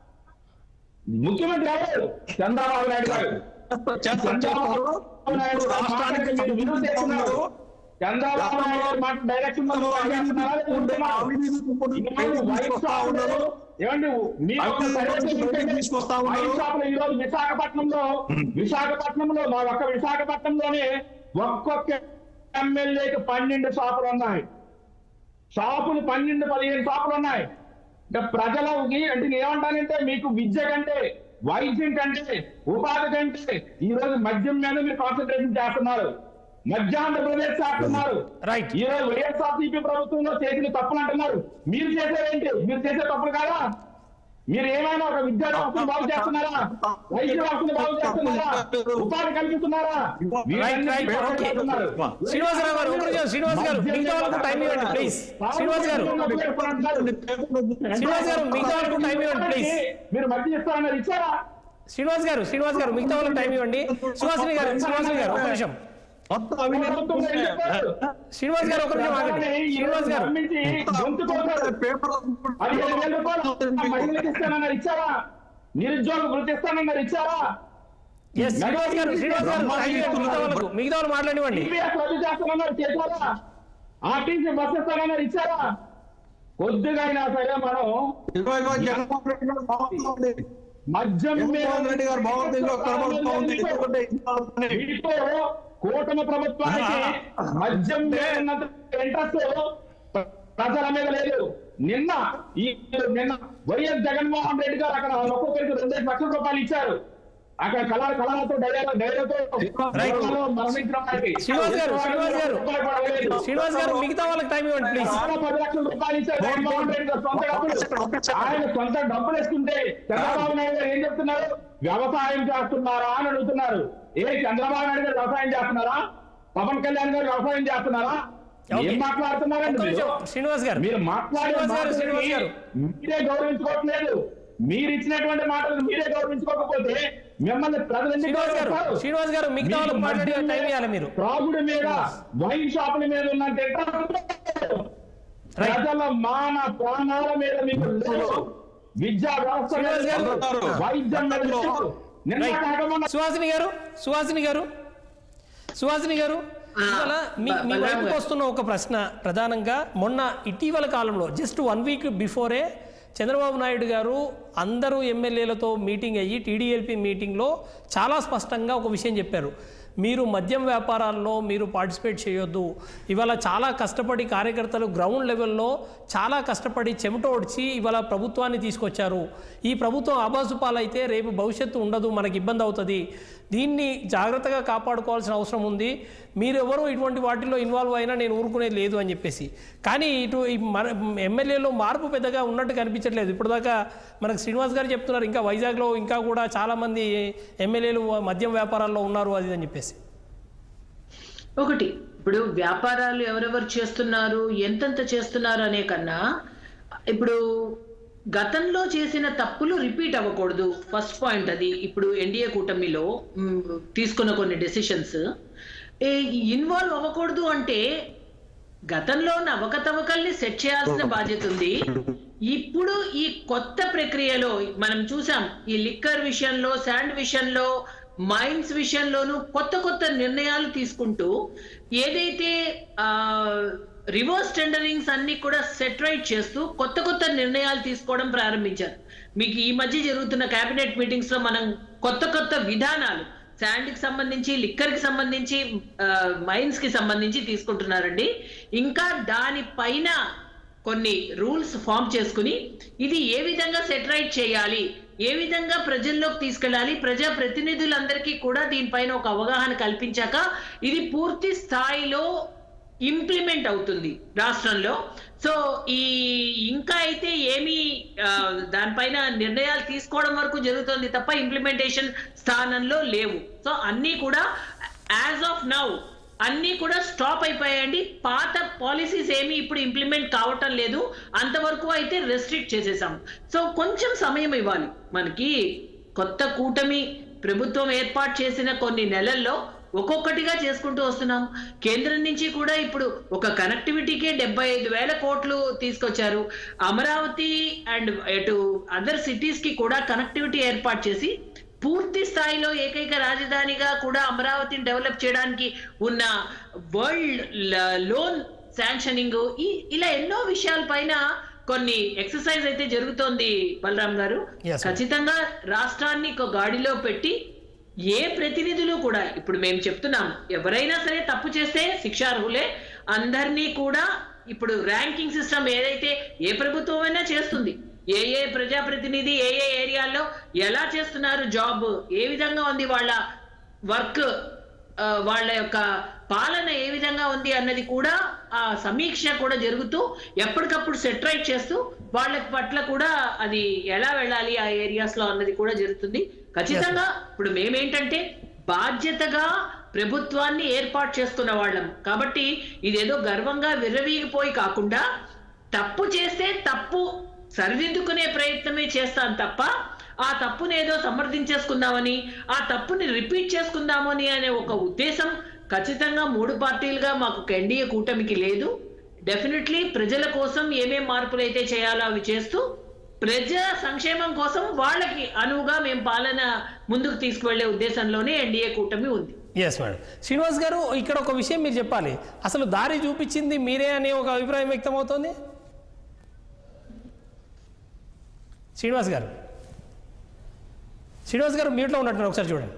D: ముఖ్యమంత్రి ఎవరు చంద్రబాబు నాయుడు గారు
C: చేస్తారు, చేస్తారు.
D: నాయుడు
C: రాష్ట్రానికి
D: మీరు విలువ చేస్తున్నారు. చంద్రబాబు నాయుడు గారు మాట డైరెక్షన్ లో పనిచేస్తున్నారా? లేకుంటున్నారా? ఇంతమంది వైట్ షాపులు, ఏమండి మీరు ఒక
C: అవినీతి
D: సర్వే
C: గురించి
D: చేస్తే
C: బయటకు తీసుకొస్తా ఉన్నారు.
D: వైట్ షాపులు ఈ రోజు విశాఖపట్నంలో విశాఖపట్నంలో మా ఒక్క విశాఖపట్నంలోనే ఒక్కొక్క ఎమ్మెల్యేకి పన్నెండు షాపులు ఉన్నాయి షాపులు పన్నెండు పదిహేను షాపులు ఉన్నాయి అంటే ప్రజలకి అంటే నేను ఏమంటానంటే మీకు విద్య కంటే వైద్యం కంటే ఉపాధి కంటే ఈ రోజు మద్యం మీద మీరు కాన్సన్ట్రేషన్ చేస్తున్నారు మధ్యాంధ్రప్రదేశ్ చేస్తున్నారు
A: Right.
D: ఈ రోజు వైఎస్ఆర్సీపీ ప్రభుత్వంలో చేసిన తప్పులు అంటున్నారు మీరు చేసేదేంటి మీరు చేసే తప్పులు కాదా మీరు ఏమైనా ఒక విద్యా వ్యవస్థను బాగు చేస్తున్నారా వైద్య వ్యవస్థను బాగు చేస్తున్నారా ఉపాధి కల్పిస్తున్నారా
A: right right okay Srinivasa Rao garu ఒక నిమిషం శ్రీనివాస్ గారు మిగతా వాళ్ళకు టైం ఇవ్వండి ప్లీజ్ శ్రీనివాస్ గారు శ్రీనివాస్ గారు మిగతా వాళ్ళకు టైం ఇవ్వండి ప్లీజ్
D: మీరు మధ్య ఇస్తారన్నారు ఇచ్చారా
A: శ్రీనివాస్ గారు శ్రీనివాస్ గారు మిగతా వాళ్ళకి టైం ఇవ్వండి సుహాసిని గారు సుహాసిని గారు ఒక నిమిషం
C: మొత్తం అవినీతి
D: ప్రభుత్వం ఏం చెప్పారు?
A: శ్రీనివాస్ గారు ఒక నిమిషం ఆగండి శ్రీనివాస్ గారు
D: నమ్మించి గొంతు కోసారు.
C: పేపర్
D: పదిహేను వేల రూపాయలు ఆ మహిళలకు ఇస్తానన్నారు ఇచ్చారా నిరుద్యోగ వృత్తి ఇస్తానన్నారు ఇచ్చారా
A: ఎస్ శ్రీనివాస్ గారు శ్రీనివాస్ గారు టైం ఇవ్వండి మిగతా వాళ్ళకు మిగతా వాళ్ళు మాట్లాడివ్వండి
D: టీపీఎస్ రద్దు చేస్తానన్నారు చేశారా ఆర్టీసీ బస్ ఇస్తానన్నారు ఇచ్చారా కొద్దిగా అయినా సరే మనం
C: ఇరవై ఇరవై జగన్మోహన్ రెడ్డి గారు బాగుంది
D: మద్యం మీద
C: జగన్మోహన్ రెడ్డి గారు బాగుంది ఇంకో కనబడుతూ ఉంది ఎందుకంటే ఇంత
D: వీటితో కూటమి ప్రభుత్వానికి మద్యం మీద ఉన్నంత ఇంట్రెస్ట్ ప్రజల మీద లేదు నిన్న ఈ నిన్న వైఎస్ జగన్మోహన్ రెడ్డి గారు అక్కడ ఒక్కొక్కరికి రెండేసి లక్షల రూపాయలు ఇచ్చారు అక్కడ కళ కళలతో డైలాతో డైలాతో
A: Right.
D: మరణించిన వారికి
A: శ్రీనివాస్ గారు, శ్రీనివాస్ గారు.
D: రూపాయలు కూడా లేదు.
A: శ్రీనివాస్ గారు మిగతా వాళ్ళకి టైం ఇవ్వండి ప్లీజ్
D: చాలా పది లక్షల రూపాయలు ఇచ్చారు జగన్మోహన్ రెడ్డి గారు సొంత డబ్బులు ఆయన సొంత డబ్బులు వేసుకుంటే చంద్రబాబు నాయుడు గారు ఏం చెప్తున్నారు వ్యవసాయం చేస్తున్నారా అని అడుగుతున్నారు ఏ చంద్రబాబు నాయుడు గారు వ్యవసాయం చేస్తున్నారా పవన్ కళ్యాణ్ గారు వ్యవసాయం చేస్తున్నారా
A: Okay.
D: ఏం మాట్లాడుతున్నారండి
A: ఒక్క
D: మీరు?
A: నిమిషం శ్రీనివాస్ గారు
D: మీరు మాట్లాడే
A: శ్రీనివాస్ గారు శ్రీనివాస్
D: మాటలని
A: గారు
D: మీరే గౌరవించుకోవట్లేదు మీరు ఇచ్చినటువంటి మాటలు మీరే గౌరవించుకోకపోతే మిమ్మల్ని ప్రజలు ఎందుకు
A: శ్రీనివాస్ గారు
D: గౌరవిస్తారు?
A: శ్రీనివాస్ గారు మిగతా వాళ్ళకి
D: మీకు
A: మాట్లాడే
D: మద్యం
A: టైం
D: మీద,
A: ఇవ్వాలి మీరు
D: త్రాగుడు మీద వైన్ షాపుల మీద ఉన్నంత ఇంట్రెస్ట్
A: Right.
D: ప్రజల మాన ప్రాణాల మీద మీకు లేదు విద్యా వ్యవస్థ మీద
A: శ్రీనివాస్ గారు.
D: లేదు. వైద్యం మీద లేదు. నిన్న
A: రైట్
D: కాక మొన్న
A: సుహాసిని గారు సుహాసిని గారు సుహాసిని గారు
E: ఆ,
A: ఇవాళ మీ
E: బ-
A: మీ
E: బలరాం
A: వైపుకి
E: గారు.
A: వస్తున్న ఒక ప్రశ్న ప్రధానంగా మొన్న ఇటీవల కాలంలో just one week before Chandrababu Naidu garu అందరూ ఎమ్మెల్యేలతో మీటింగ్ అయ్యి టీడీఎల్పీ మీటింగ్లో చాలా స్పష్టంగా ఒక విషయం చెప్పారు మీరు మద్యం వ్యాపారాల్లో మీరు పార్టిసిపేట్ చేయొద్దు ఇవాళ చాలా కష్టపడి కార్యకర్తలు గ్రౌండ్ లెవెల్లో చాలా కష్టపడి చెమట ఓడ్చి ఇవాళ ప్రభుత్వాన్ని తీసుకొచ్చారు ఈ ప్రభుత్వం ఆబాసు పాలైతే రేపు భవిష్యత్తు ఉండదు మనకి ఇబ్బంది అవుతుంది దీన్ని జాగ్రత్తగా కాపాడుకోవాల్సిన అవసరం ఉంది మీరెవరూ ఇటువంటి వాటిల్లో ఇన్వాల్వ్ అయినా నేను ఊరుకునేది లేదు అని చెప్పేసి కానీ ఇటు ఈ మన ఎమ్మెల్యేలో మార్పు పెద్దగా ఉన్నట్టు కనిపించట్లేదు ఇప్పటిదాకా మనకు శ్రీనివాస్ గారు చెప్తున్నారు ఇంకా వైజాగ్లో ఇంకా కూడా చాలామంది ఎమ్మెల్యేలు మద్యం వ్యాపారాల్లో ఉన్నారు అది అని చెప్పేసి
E: ఒకటి ఇప్పుడు వ్యాపారాలు ఎవరెవరు చేస్తున్నారు ఎంతెంత చేస్తున్నారు అనే కన్నా ఇప్పుడు గతంలో చేసిన తప్పులు రిపీట్ అవ్వకూడదు ఫస్ట్ పాయింట్ అది ఇప్పుడు ఎన్డీఏ కూటమిలో మ్, తీసుకున్న కొన్ని డెసిషన్స్ ఇన్వాల్వ్ అవ్వకూడదు అంటే గతంలో ఉన్న అవకతవకల్ని సెట్ చేయాల్సిన బాధ్యత ఉంది ఇప్పుడు ఈ కొత్త ప్రక్రియలో మనం చూసాం ఈ లిక్కర్ విషయంలో శాండ్ విషయంలో మైన్స్ విషయంలోనూ కొత్త కొత్త నిర్ణయాలు తీసుకుంటూ ఏదైతే ఆ రివర్స్ టెండరింగ్స్ అన్ని కూడా సెటరైట్ చేస్తూ కొత్త కొత్త నిర్ణయాలు తీసుకోవడం ప్రారంభించారు మీకు ఈ మధ్య జరుగుతున్న కేబినెట్ మీటింగ్స్ లో మనం కొత్త కొత్త విధానాలు శాండ్ కి సంబంధించి లిక్కర్ కి సంబంధించి మైన్స్ కి సంబంధించి తీసుకుంటున్నారండి ఇంకా దానిపైన కొన్ని రూల్స్ ఫామ్ చేసుకుని ఇది ఏ విధంగా సెటరైట్ చేయాలి ఏ విధంగా ప్రజల్లోకి తీసుకెళ్ళాలి ప్రజా ప్రతినిధులందరికీ కూడా దీనిపైన ఒక అవగాహన కల్పించాక ఇది పూర్తి స్థాయిలో ఇంప్లిమెంట్ అవుతుంది రాష్ట్రంలో సో ఈ ఇంకా అయితే ఏమీ ఆ, దానిపైన నిర్ణయాలు తీసుకోవడం వరకు జరుగుతుంది తప్ప ఇంప్లిమెంటేషన్ స్థానంలో లేవు సో అన్నీ కూడా యాజ్ ఆఫ్ నౌ అన్నీ కూడా స్టాప్ అయిపోయాయండి పాత పాలసీస్ ఏమీ ఇప్పుడు ఇంప్లిమెంట్ కావటం లేదు అంతవరకు అయితే రెస్ట్రిక్ట్ చేసేసాం సో కొంచెం సమయం ఇవ్వాలి మనకి కొత్త కూటమి ప్రభుత్వం ఏర్పాటు చేసిన కొన్ని నెలల్లో ఒక్కొక్కటిగా చేసుకుంటూ వస్తున్నాం కేంద్రం నుంచి కూడా ఇప్పుడు ఒక కనెక్టివిటీకే డెబ్బై ఐదు వేల కోట్లు తీసుకొచ్చారు అమరావతి అండ్ ఇటు అదర్ సిటీస్ కి కూడా కనెక్టివిటీ ఏర్పాటు చేసి పూర్తి స్థాయిలో ఏకైక రాజధానిగా కూడా అమరావతిని డెవలప్ చేయడానికి ఉన్న వరల్డ్ లోన్ శాంక్షనింగ్ ఈ ఇలా ఎన్నో విషయాల పైన కొన్ని ఎక్సర్సైజ్ అయితే జరుగుతోంది బలరాం గారు
A: Yes, sir.
E: ఖచ్చితంగా రాష్ట్రాన్ని ఒక గాడిలో పెట్టి ఏ ప్రతినిధులు కూడా ఇప్పుడు మేము చెప్తున్నాం ఎవరైనా సరే తప్పు చేస్తే శిక్షార్హులే అందరినీ కూడా ఇప్పుడు ర్యాంకింగ్ సిస్టమ్ ఏదైతే ఏ ప్రభుత్వం అయినా చేస్తుంది ఏ ఏ ప్రజాప్రతినిధి ఏ ఏ ఏరియాల్లో ఎలా చేస్తున్నారు జాబ్ ఏ విధంగా ఉంది వాళ్ళ వర్క్ ఆ, వాళ్ళ యొక్క పాలన ఏ విధంగా ఉంది అన్నది కూడా ఆ సమీక్ష కూడా జరుగుతూ ఎప్పటికప్పుడు సెటరైట్ చేస్తూ వాళ్ళ పట్ల కూడా అది ఎలా వెళ్ళాలి ఆ ఏరియాస్ లో అన్నది కూడా జరుగుతుంది ఖచ్చితంగా ఇప్పుడు మేమేంటంటే బాధ్యతగా ప్రభుత్వాన్ని ఏర్పాటు చేసుకున్న వాళ్ళం కాబట్టి ఇదేదో గర్వంగా విర్రవీగిపోయి కాకుండా తప్పు చేస్తే తప్పు సరిదిద్దుకునే ప్రయత్నమే చేస్తాను తప్ప ఆ తప్పుని ఏదో సమర్థించేసుకుందామని ఆ తప్పుని రిపీట్ చేసుకుందామని అనే ఒక ఉద్దేశం ఖచ్చితంగా మూడు పార్టీలుగా మాకు ఒక ఎన్డీఏ కూటమికి లేదు డెఫినెట్లీ ప్రజల కోసం ఏమేం మార్పులు అయితే చేయాలో అవి చేస్తూ ప్రజా సంక్షేమం కోసం వాళ్ళకి అనువుగా మేము పాలన ముందుకు తీసుకువెళ్లే ఉద్దేశంలోనే ఎన్డీఏ కూటమి ఉంది
A: ఎస్ మేడం శ్రీనివాస్ గారు ఇక్కడ ఒక విషయం మీరు చెప్పాలి అసలు దారి చూపించింది మీరే అనే ఒక అభిప్రాయం వ్యక్తమవుతోంది శ్రీనివాస్ గారు శ్రీనివాస్ గారు మ్యూట్లో ఉన్నట్టున్నారు ఒకసారి చూడండి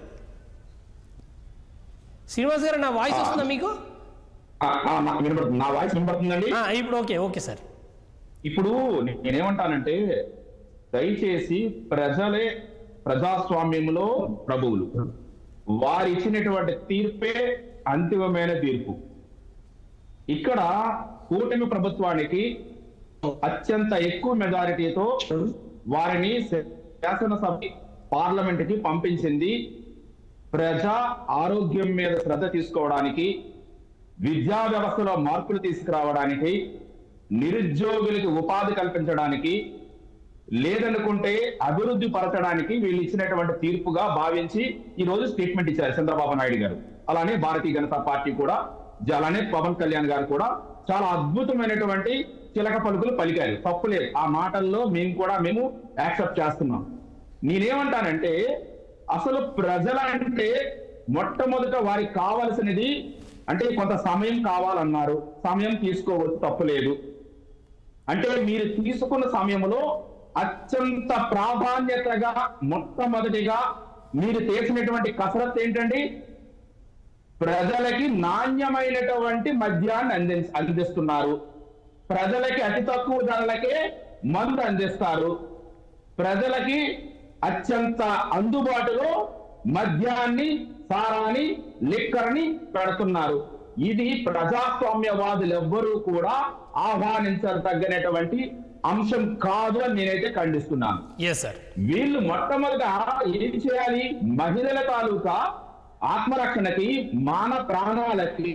A: శ్రీనివాస్ గారు నా వాయిస్ వస్తుందా మీకు
D: ఆ, ఆ, నాకు వినపడుతుంది నా వాయిస్ వినపడుతుందండి
A: ఆ, ఇప్పుడు ఓకే ఓకే సార్
D: ఇప్పుడు నేనేమంటానంటే దయచేసి ప్రజలే ప్రజాస్వామ్యంలో ప్రభువులు వారు ఇచ్చినటువంటి తీర్పే అంతిమమైన తీర్పు ఇక్కడ కూటమి ప్రభుత్వానికి అత్యంత ఎక్కువ మెజారిటీతో వారిని శాసనసభ పార్లమెంట్ కి పంపించింది ప్రజా ఆరోగ్యం మీద శ్రద్ధ తీసుకోవడానికి విద్యా వ్యవస్థలో మార్పులు తీసుకురావడానికి నిరుద్యోగులకి ఉపాధి కల్పించడానికి లేదనుకుంటే అభివృద్ధి పరచడానికి వీళ్ళు ఇచ్చినటువంటి తీర్పుగా భావించి ఈ రోజు స్టేట్మెంట్ ఇచ్చారు చంద్రబాబు నాయుడు గారు అలానే భారతీయ జనతా పార్టీ కూడా జ- అలానే పవన్ కళ్యాణ్ గారు కూడా చాలా అద్భుతమైనటువంటి చిలక పలుకులు పలికారు తప్పులేదు ఆ మాటల్లో మేము కూడా మేము యాక్సెప్ట్ చేస్తున్నాం నేనేమంటానంటే అసలు ప్రజలంటే మొట్టమొదట వారికి కావాల్సినది అంటే కొంత సమయం కావాలన్నారు సమయం తీసుకోవచ్చు తప్పులేదు అంటే మీరు తీసుకున్న సమయంలో అత్యంత ప్రాధాన్యతగా మొట్టమొదటిగా మీరు చేసినటువంటి కసరత్తు ఏంటండి ప్రజలకి నాణ్యమైనటువంటి మద్యాన్ని అంది అందిస్తున్నారు ప్రజలకి అతి తక్కువ ధరలకే మందు అందిస్తారు ప్రజలకి అత్యంత అందుబాటులో మద్యాన్ని సారాన్ని లిక్కర్ని పెడుతున్నారు ఇది ప్రజాస్వామ్యవాదులు ఎవ్వరూ కూడా ఆహ్వానించదగినటువంటి అంశం కాదు అని నేనైతే ఖండిస్తున్నాను
A: ఎస్ సార్
D: వీళ్ళు మొట్టమొదట ఏం చేయాలి మహిళల తాలూకా ఆత్మరక్షణకి మాన ప్రాణాలకి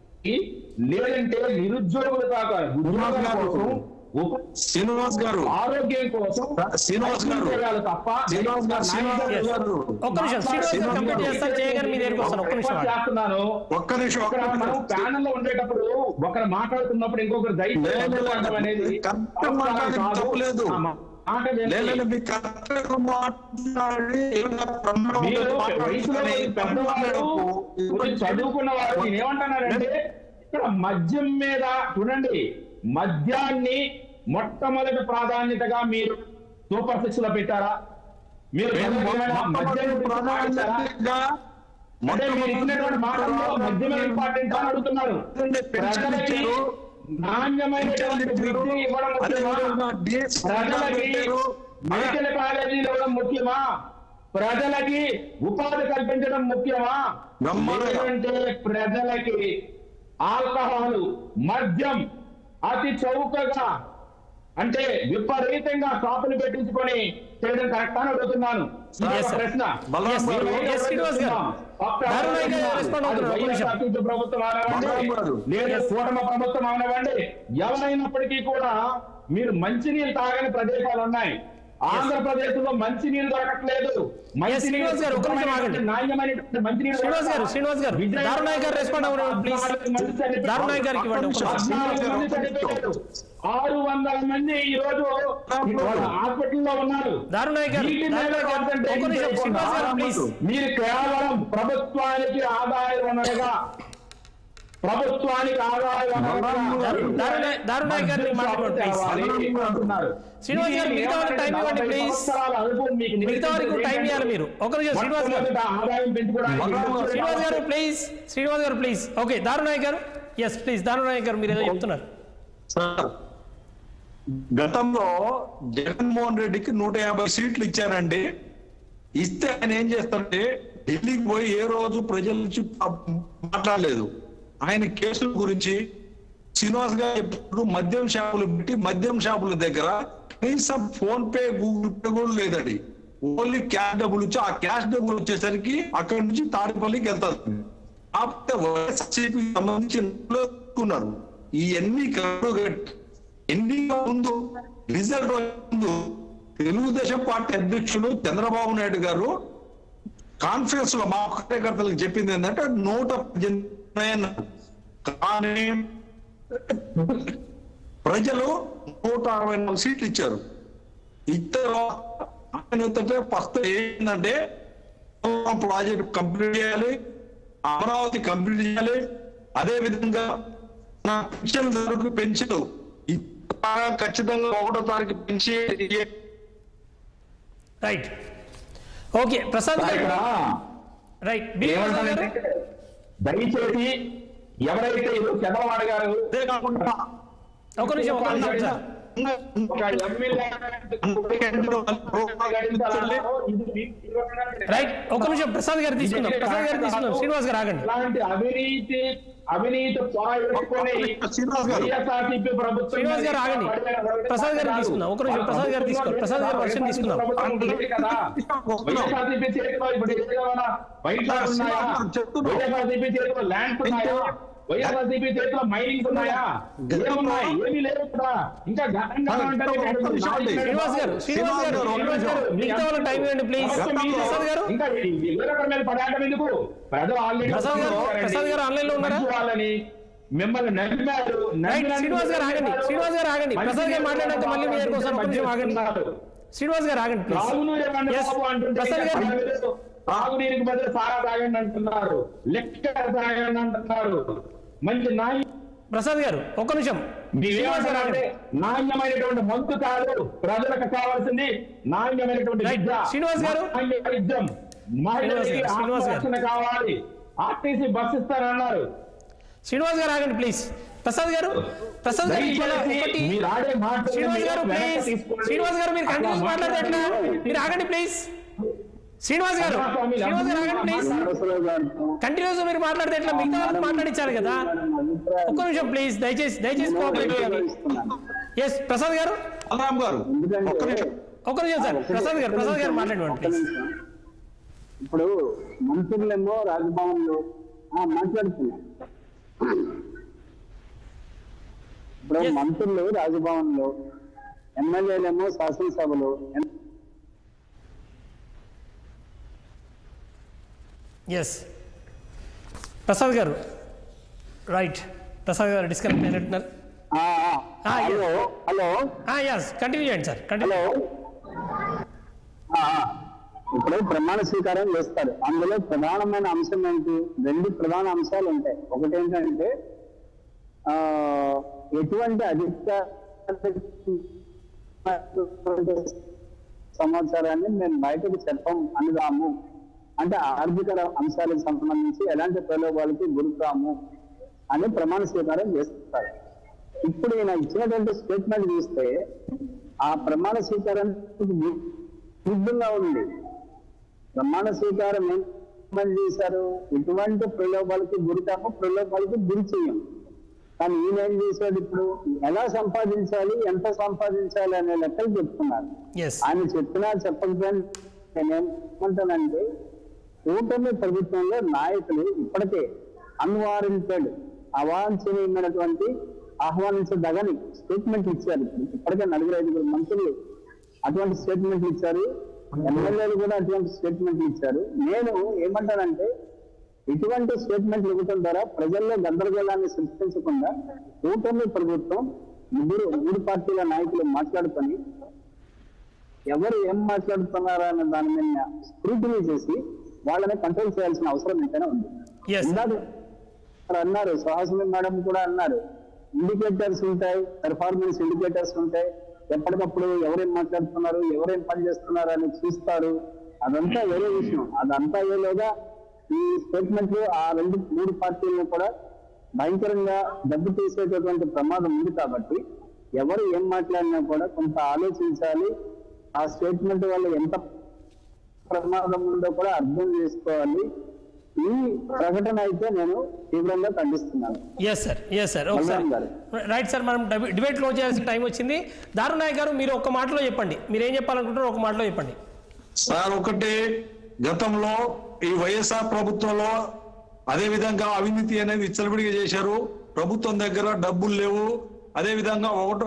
D: లేదంటే నిరుద్యోగుల తాలూకా ఉద్యోగాల కోసం ఉప-
C: శ్రీనివాస్ గారు
D: ఆరోగ్యం కోసం
C: శ్రీనివాస్ గారు.
D: ప్రయత్నించాలి తప్ప
C: శ్రీనివాస్ గారు, శ్రీనివాస్
A: Yes.
C: గారు.
A: ఒక్క నిమిషం శ్రీనివాస్ గారు కంప్లీట్ చేస్తారు చేయగానే మీ దగ్గరికి వస్తాను ఒక్క నిమిషం ఆగండి.
D: చేస్తున్నాను
C: ఒక్క నిమిషం ఒక్క
D: ఇక్కడ మనం
C: నిమిషం
D: ప్యానల్ లో ఉండేటప్పుడు ఒకరు మాట్లాడుతున్నప్పుడు ఇంకొకరు దయచేసి
C: లేదు, లేదు,
D: మాట్లాడడం అనేది
C: కరెక్ట్ మాట్లాడి
D: కాదు.
C: తప్పులేదు.
D: ఆ మా- మాట వినండి.
C: లేదు మీకు కరెక్ట్గా మాట్లాడి ఏమైనా ప్రమాదం
D: మీరు
C: ఉంటే మాట్లాడండి.
D: వయసులో
C: కానీ
D: పెద్దవాళ్ళు
C: మాట్లాడకు.
D: కొంచెం చదువుకున్న వారు నేనేమంటున్నానంటే ఇక్కడ మద్యం మీద చూడండి మద్యాన్ని మొట్టమొదటి ప్రాధాన్యతగా మీరు సూపర్ సిక్స్ లో పెట్టారా మీరు
C: మేము
D: మొదటి మద్యం
C: మొట్టమొదటి
D: గురించి మాట్లాడారా?
C: ప్రాధాన్యతగా
D: అంటే మీరు ఇచ్చినటువంటి మాటల్లో మద్యమే ఇంపార్టెంట్ అని అడుగుతున్నారు
C: పెన్షన్
D: ప్రజలకి
C: ఇచ్చారు.
D: నాణ్యమైనటువంటి విద్య ఇవ్వడం ముఖ్యమా ప్రజలకి మెడికల్ కాలేజీలు ఇవ్వడం ముఖ్యమా ప్రజలకి ఉపాధి కల్పించడం ముఖ్యమా
C: బ్రహ్మాండంగా.
D: లేదంటే ప్రజలకి ఆల్కహాల్ మద్యం అతి చౌకగా అంటే విపరీతంగా షాపులు పెట్టించుకొని చేయడం కరెక్ట్ అని అడుగుతున్నాను ఇది
A: Yes,
D: ఒక
A: sir.
D: ప్రశ్న
C: బలరాం
A: Yes,
C: గారు.
A: yes, శ్రీనివాస్ గారు. దారుణ్ నాయక్ గారు respond అవుతున్నారు. ఒక్క నిమిషం.
D: వైఎస్ఆర్సీపీ ప్రభుత్వం
C: బలరాం
D: అవనివ్వండి
C: గారు.
D: లేదా కూటమి ప్రభుత్వం అవనివ్వండి ఎవరైనప్పటికీ కూడా మీరు మంచినీళ్ళు తాగని ప్రదేశాలు ఉన్నాయి ఆంధ్రప్రదేశ్ లో మంచినీళ్ళు దొరకట్లేదు మంచినీళ్ళు
A: శ్రీనివాస్ గారు, ఒక్క నిమిషం ఆగండి.
D: నాణ్యమైనటువంటి మంచినీళ్ళు
A: శ్రీనివాస్ గారు,
D: దొరకక
A: శ్రీనివాస్ గారు,
D: విజయవాడ
A: దారుణ్ నాయక్ గారు respond అవ్వండి, please.
D: మంది చనిపోయారు.
A: దారుణ్ నాయక్ గారికి ఇవ్వండి ఒక్క నిమిషం.
D: పద్నాలుగు మంది చనిపోయారు. ఆరు వందల మంది ఈ రోజు హాస్పిటల్లో ఉన్నారు
A: దారుణ్ నాయక్ గారు,
D: వీటి మీద
A: దారుణ్ నాయక్ గారు,
D: concentration
A: ఒక్క నిమిషం,
D: చేయకుండా
A: శ్రీనివాస్ గారు, please.
D: మీరు కేవలం ప్రభుత్వానికి ఆదాయ వనరుగా ప్రభుత్వానికి ఆదాయ వనరుగా
A: దారుణ్ నాయక్- దారుణ్ నాయక్ గారిని మాట్లాడండి, please.
D: అంటున్నారు
A: శ్రీనివాస్ గారు, మిగతా వాళ్ళకి టైం ఇవ్వండి, please. మిగతా వారికి టైం ఇవ్వాలి మీరు ఒక నిమిషం శ్రీనివాస్ గారు
D: ఆదాయం పెంచుకోవడానికి
A: శ్రీనివాస్ గారు ప్లీజ్ శ్రీనివాస్ గారు ప్లీజ్ ఓకే దారుణ్ నాయక్ గారు ఎస్ ప్లీజ్ దారుణ్ నాయక్ గారు మీరు ఏదో చెప్తున్నారు
C: సార్ గతంలో జగన్మోహన్ రెడ్డికి నూట యాభై సీట్లు ఇచ్చారండి ఇస్తే ఆయన ఏం చేస్తారంటే ఢిల్లీకి పోయి ఏ రోజు ప్రజల నుంచి ప- మాట్లాడలేదు ఆయన కేసుల గురించి శ్రీనివాస్ గారు ఎప్పుడు మద్యం షాపులు పెట్టి మద్యం షాపుల దగ్గర కనీసం ఫోన్ పే గూగుల్ పే కూడా లేదండి ఓన్లీ క్యాష్ డబ్బులు ఇచ్చి ఆ క్యాష్ డబ్బులు వచ్చేసరికి అక్కడి నుంచి తాడిపల్లికి వెళ్తారు కాకపోతే వైఎస్ఆర్సీపీకి సంబంధించి ఉన్నారు ఇవన్నీ కట్టుగట్టి ఎన్నిక ముందు రిజల్ట్ ముందు తెలుగుదేశం పార్టీ అధ్యక్షులు చంద్రబాబు నాయుడు గారు కాన్ఫరెన్స్ లో మా కార్యకర్తలకు చెప్పింది ఏంటంటే నూట పద్దెనిమిది అన్నారు. కానీ ప్రజలు నూట అరవై నాలుగు సీట్లు ఇచ్చారు ఇద్దరు ఆయన ఏంటంటే ఫస్ట్ ఏంటంటే ప్రాజెక్ట్ కంప్లీట్ చేయాలి అమరావతి కంప్లీట్ చేయాలి అదే విధంగా నా పెన్షన్ ధరకు పెంచు ఖచ్చితంగా ఒకటో తారీఖు పెంచి
A: రైట్ ఓకే ప్రసాద్ గారు
D: ఇక్కడ
A: రైట్ బి ప్రసాద్ గారు
D: ఏమంటానంటే దయచేసి ఎవరైతే ఈరోజు చంద్రబాబు గారు
C: అదే కాకుండా
A: ఒక నిమిషం ఒక నిమిషం సార్
D: ఒక ఎమ్మెల్యే
A: రైట్ ఒక నిమిషం ప్రసాద్ గారు తీసుకుందాం ప్రసాద్ గారు తీసుకుందాం శ్రీనివాస్ గారు ఆగండి
D: ఇలాంటి అవినీతి అవినీతి పెట్టుకొని
C: శ్రీనివాస్ గారు.
D: వైఎస్ఆర్సీపీ ప్రభుత్వం
A: శ్రీనివాస్ గారు ఆగండి. ప్రసాద్ గారిని తీసుకుందాం. ఒక నిమిషం, ప్రసాద్ గారు తీసుకోండి. ప్రసాద్ గారి వర్షన్ తీసుకుందాం.
D: ప్రభుత్వం ఉంది కదా. వైఎస్ఆర్సీపీ చేతిలో ఇప్పుడు ఏమైనా వైఎస్ఆర్ ఉన్నాయా
C: చెప్తున్నాం.
D: వైఎస్ఆర్సీపీ చేతిలో ల్యాండ్స్ ఉన్నాయా వైఎస్ఆర్సీపీ చేతిలో మైనింగ్స్ ఉన్నాయా ఏమున్నాయి ఏమీ లేవు కదా ఇంకా ఘనంగా అంటారు
A: శ్రీనివాస్ గారు శ్రీనివాస్ గారు శ్రీనివాస్ గారు మిగతా వాళ్ళకి టైం ఇవ్వండి ప్లీజ్ ప్రసాద్ గారు
D: ఇంకా వేరొకరి మీద పడేయడం ఎందుకు ప్రజలు ఆల్రెడీ
A: ప్రసాద్ గారు, ప్రసాద్ గారు ఆన్లైన్ లో ఉన్నారా?
D: మంచి వాళ్ళని మిమ్మల్ని నమ్మారు
A: రైట్ శ్రీనివాస్ గారు ఆగండి శ్రీనివాస్ గారు ఆగండి ప్రసాద్ గారు మాట్లాడాక మళ్ళీ మీ దగ్గరకు వస్తాను ఒక నిమిషం ఆగండి శ్రీనివాస్ గారు ఆగండి ప్లీజ్
D: తాగునీరు ఇవ్వండి
A: Yes,
D: బాబు అంటుంటే
A: ప్రసాద్ గారు
D: పర్వాలేదు. తాగునీరుకి బదులు సారా తాగండి అంటున్నారు లెక్క తాగండి అంటున్నారు మంచి నాయ
A: ప్రసాద్ గారు ఒక్క నిమిషం శ్రీనివాస్ గారు
D: మీరేమంటారంటే
A: ఆగండి
D: నాణ్యమైనటువంటి మందు కాదు ప్రజలకు కావాల్సింది నాణ్యమైనటువంటి
A: Right.
D: విద్య
A: శ్రీనివాస్ గారు.
D: నాణ్య వైద్యం మహిళలకి
A: శ్రీనివాస్ గారు.
D: ఆత్మరక్షణ కావాలి ఆర్టీసీ బస్ ఇస్తారన్నారు
A: శ్రీనివాస్ గారు ఆగండి ప్లీజ్ ప్రసాద్ గారు ప్రసాద్ గారు ఇవాళ
D: దయచేసి
A: ఒకటి
D: మీరు ఆడే మాటలు
A: శ్రీనివాస్ గారు
D: వెనక్కి
A: ప్లీజ్
D: తీసుకోండి.
A: శ్రీనివాస్ గారు మీరు
D: అట్లా
A: కంటిన్యూస్ మాట్లాడితే ఎట్లా
D: మాట్లాడండి.
A: మీరు ఆగండి ప్లీజ్ శ్రీనివాస్ గారు
D: స్వామి,
A: శ్రీనివాస్ గారు ఆగండి ప్లీజ్
F: నరసరావు గారితో
A: కంటిన్యూస్ మీరు మాట్లాడితే ఎట్లా మిగతా వాళ్ళకి మాట్లాడించాలి కదా
F: అభిప్రాయం
A: ఒక్క నిమిషం ప్లీజ్ దయచేసి దయచేసి కోఆపరేట్ చేయాలి
F: ఇస్తున్నాను.
A: ఎస్ ప్రసాద్ గారు
C: బలరాం గారు
F: ఎందుకంటే
C: ఒక్క నిమిషం
A: ఒక్క నిమిషం సార్ ప్రసాద్ గారు ప్రసాద్ గారు మాట్లాడండి
F: ఒక్క
A: ప్లీజ్
F: నిమిషం. ఇప్పుడు మంత్రులేమో రాజభవన్ లో మాట్లాడుతున్నారు ఇప్పుడు
A: Yes.
F: మంత్రులు రాజభవన్ లో ఎమ్మెల్యేలేమో శాసనసభలో ఎం-
A: ఎస్ ప్రసాద్ గారు రైట్ ప్రసాద్ గారు డిస్కనెక్ట్ అయినట్టున్నారు
F: ఆ, ఆ,
A: Ah, yes.
F: Hello hello
A: yes continue చేయండి సార్ కంటిన్యూ
F: హలో ఆ, ఆ. ఇప్పుడు ప్రమాణ స్వీకారం చేస్తారు అందులో ప్రధానమైన అంశం ఏంటి రెండు ప్రధాన అంశాలు ఉంటాయి ఒకటి ఏంటంటే ఆ ఎటువంటి అధికార సమాచారాన్ని మేము బయటకు చెప్పం అనుదాము అంటే ఆర్థిక అంశాలకు సంబంధించి ఎలాంటి ప్రలోభాలకి గురికాము అని ప్రమాణ స్వీకారం చేస్తారు ఇప్పుడు ఈయన ఇచ్చినటువంటి స్టేట్మెంట్ చూస్తే ఆ ప్రమాణ స్వీకారం విరుద్ధంగా ఉంది ప్రమాణ స్వీకారం ఏమని చేశారు ఎటువంటి ప్రలోభాలకి గురికాము ప్రలోభాలకి గురి చేయం కానీ ఈయన ఏం చేశాడు ఇప్పుడు ఎలా సంపాదించాలి ఎంత సంపాదించాలి అనే లెక్కలు చెప్తున్నారు
A: ఎస్
F: ఆయన చెప్పినా చెప్పకపోయినా నేనేమంటానంటే కూటమి ప్రభుత్వంలో నాయకులు ఇప్పటికే అన్వారింటెడ్ అవాంఛనీయమైనటువంటి ఆహ్వానించదగని స్టేట్మెంట్ ఇచ్చారు ఇప్పుడు. ఇప్పటికే నలుగురు ఐదుగురు మంత్రులు అటువంటి స్టేట్మెంట్లు ఇచ్చారు ఎమ్మెల్యేలు కూడా అటువంటి స్టేట్మెంట్లు ఇచ్చారు నేను ఏమంటానంటే ఇటువంటి స్టేట్మెంట్లు ఇవ్వడం ద్వారా ప్రజల్లో గందరగోళాన్ని సృష్టించకుండా కూటమి ప్రభుత్వం ముగ్గురు మూడు పార్టీల నాయకులు మాట్లాడుకొని ఎవరు ఏం మాట్లాడుతున్నారా అనే దాని మీద స్క్రూటినీ చేసి వాళ్ళని కంట్రోల్ చేయాల్సిన అవసరం ఎంతైనా ఉంది
A: Yes.
F: ఇందాక ఇక్కడ అన్నారు సుహాసిని మేడం కూడా అన్నారు ఇండికేటర్స్ ఉంటాయి పెర్ఫార్మెన్స్ ఇండికేటర్స్ ఉంటాయి ఎప్పటికప్పుడు ఎవరేం మాట్లాడుతున్నారు ఎవరేం పని చేస్తున్నారు అని చూస్తారు అదంతా వేరే విషయం అదంతా వేరేగా ఈ స్టేట్మెంట్లు ఆ రెండు మూడు పార్టీలను కూడా భయంకరంగా దెబ్బతీసేటటువంటి ప్రమాదం ఉంది కాబట్టి ఎవరు ఏం మాట్లాడినా కూడా కొంత ఆలోచించాలి ఆ స్టేట్మెంట్ వల్ల ఎంత ప్రమాదం ఉందో కూడా అర్థం చేసుకోవాలి ఈ ప్రకటన అయితే నేను తీవ్రంగా ఖండిస్తున్నాను
A: ఎస్ సార్ ఎస్ సార్ ఒకసారి
F: బలరాం గారు.
A: రైట్ సార్ మనం డిబేట్ క్లోజ్ చేయాల్సిన టైం వచ్చింది దారు నాయక్ గారు మీరు ఒక్క మాటలో చెప్పండి మీరు ఏం చెప్పాలనుకుంటారో ఒక మాటలో చెప్పండి
C: సార్ ఒకటి గతంలో ఈ వైఎస్ఆర్ ప్రభుత్వంలో అదే విధంగా అవినీతి అనేది విచ్చలవిడిగా చేశారు ప్రభుత్వం దగ్గర డబ్బులు లేవు అదే విధంగా ఒకటో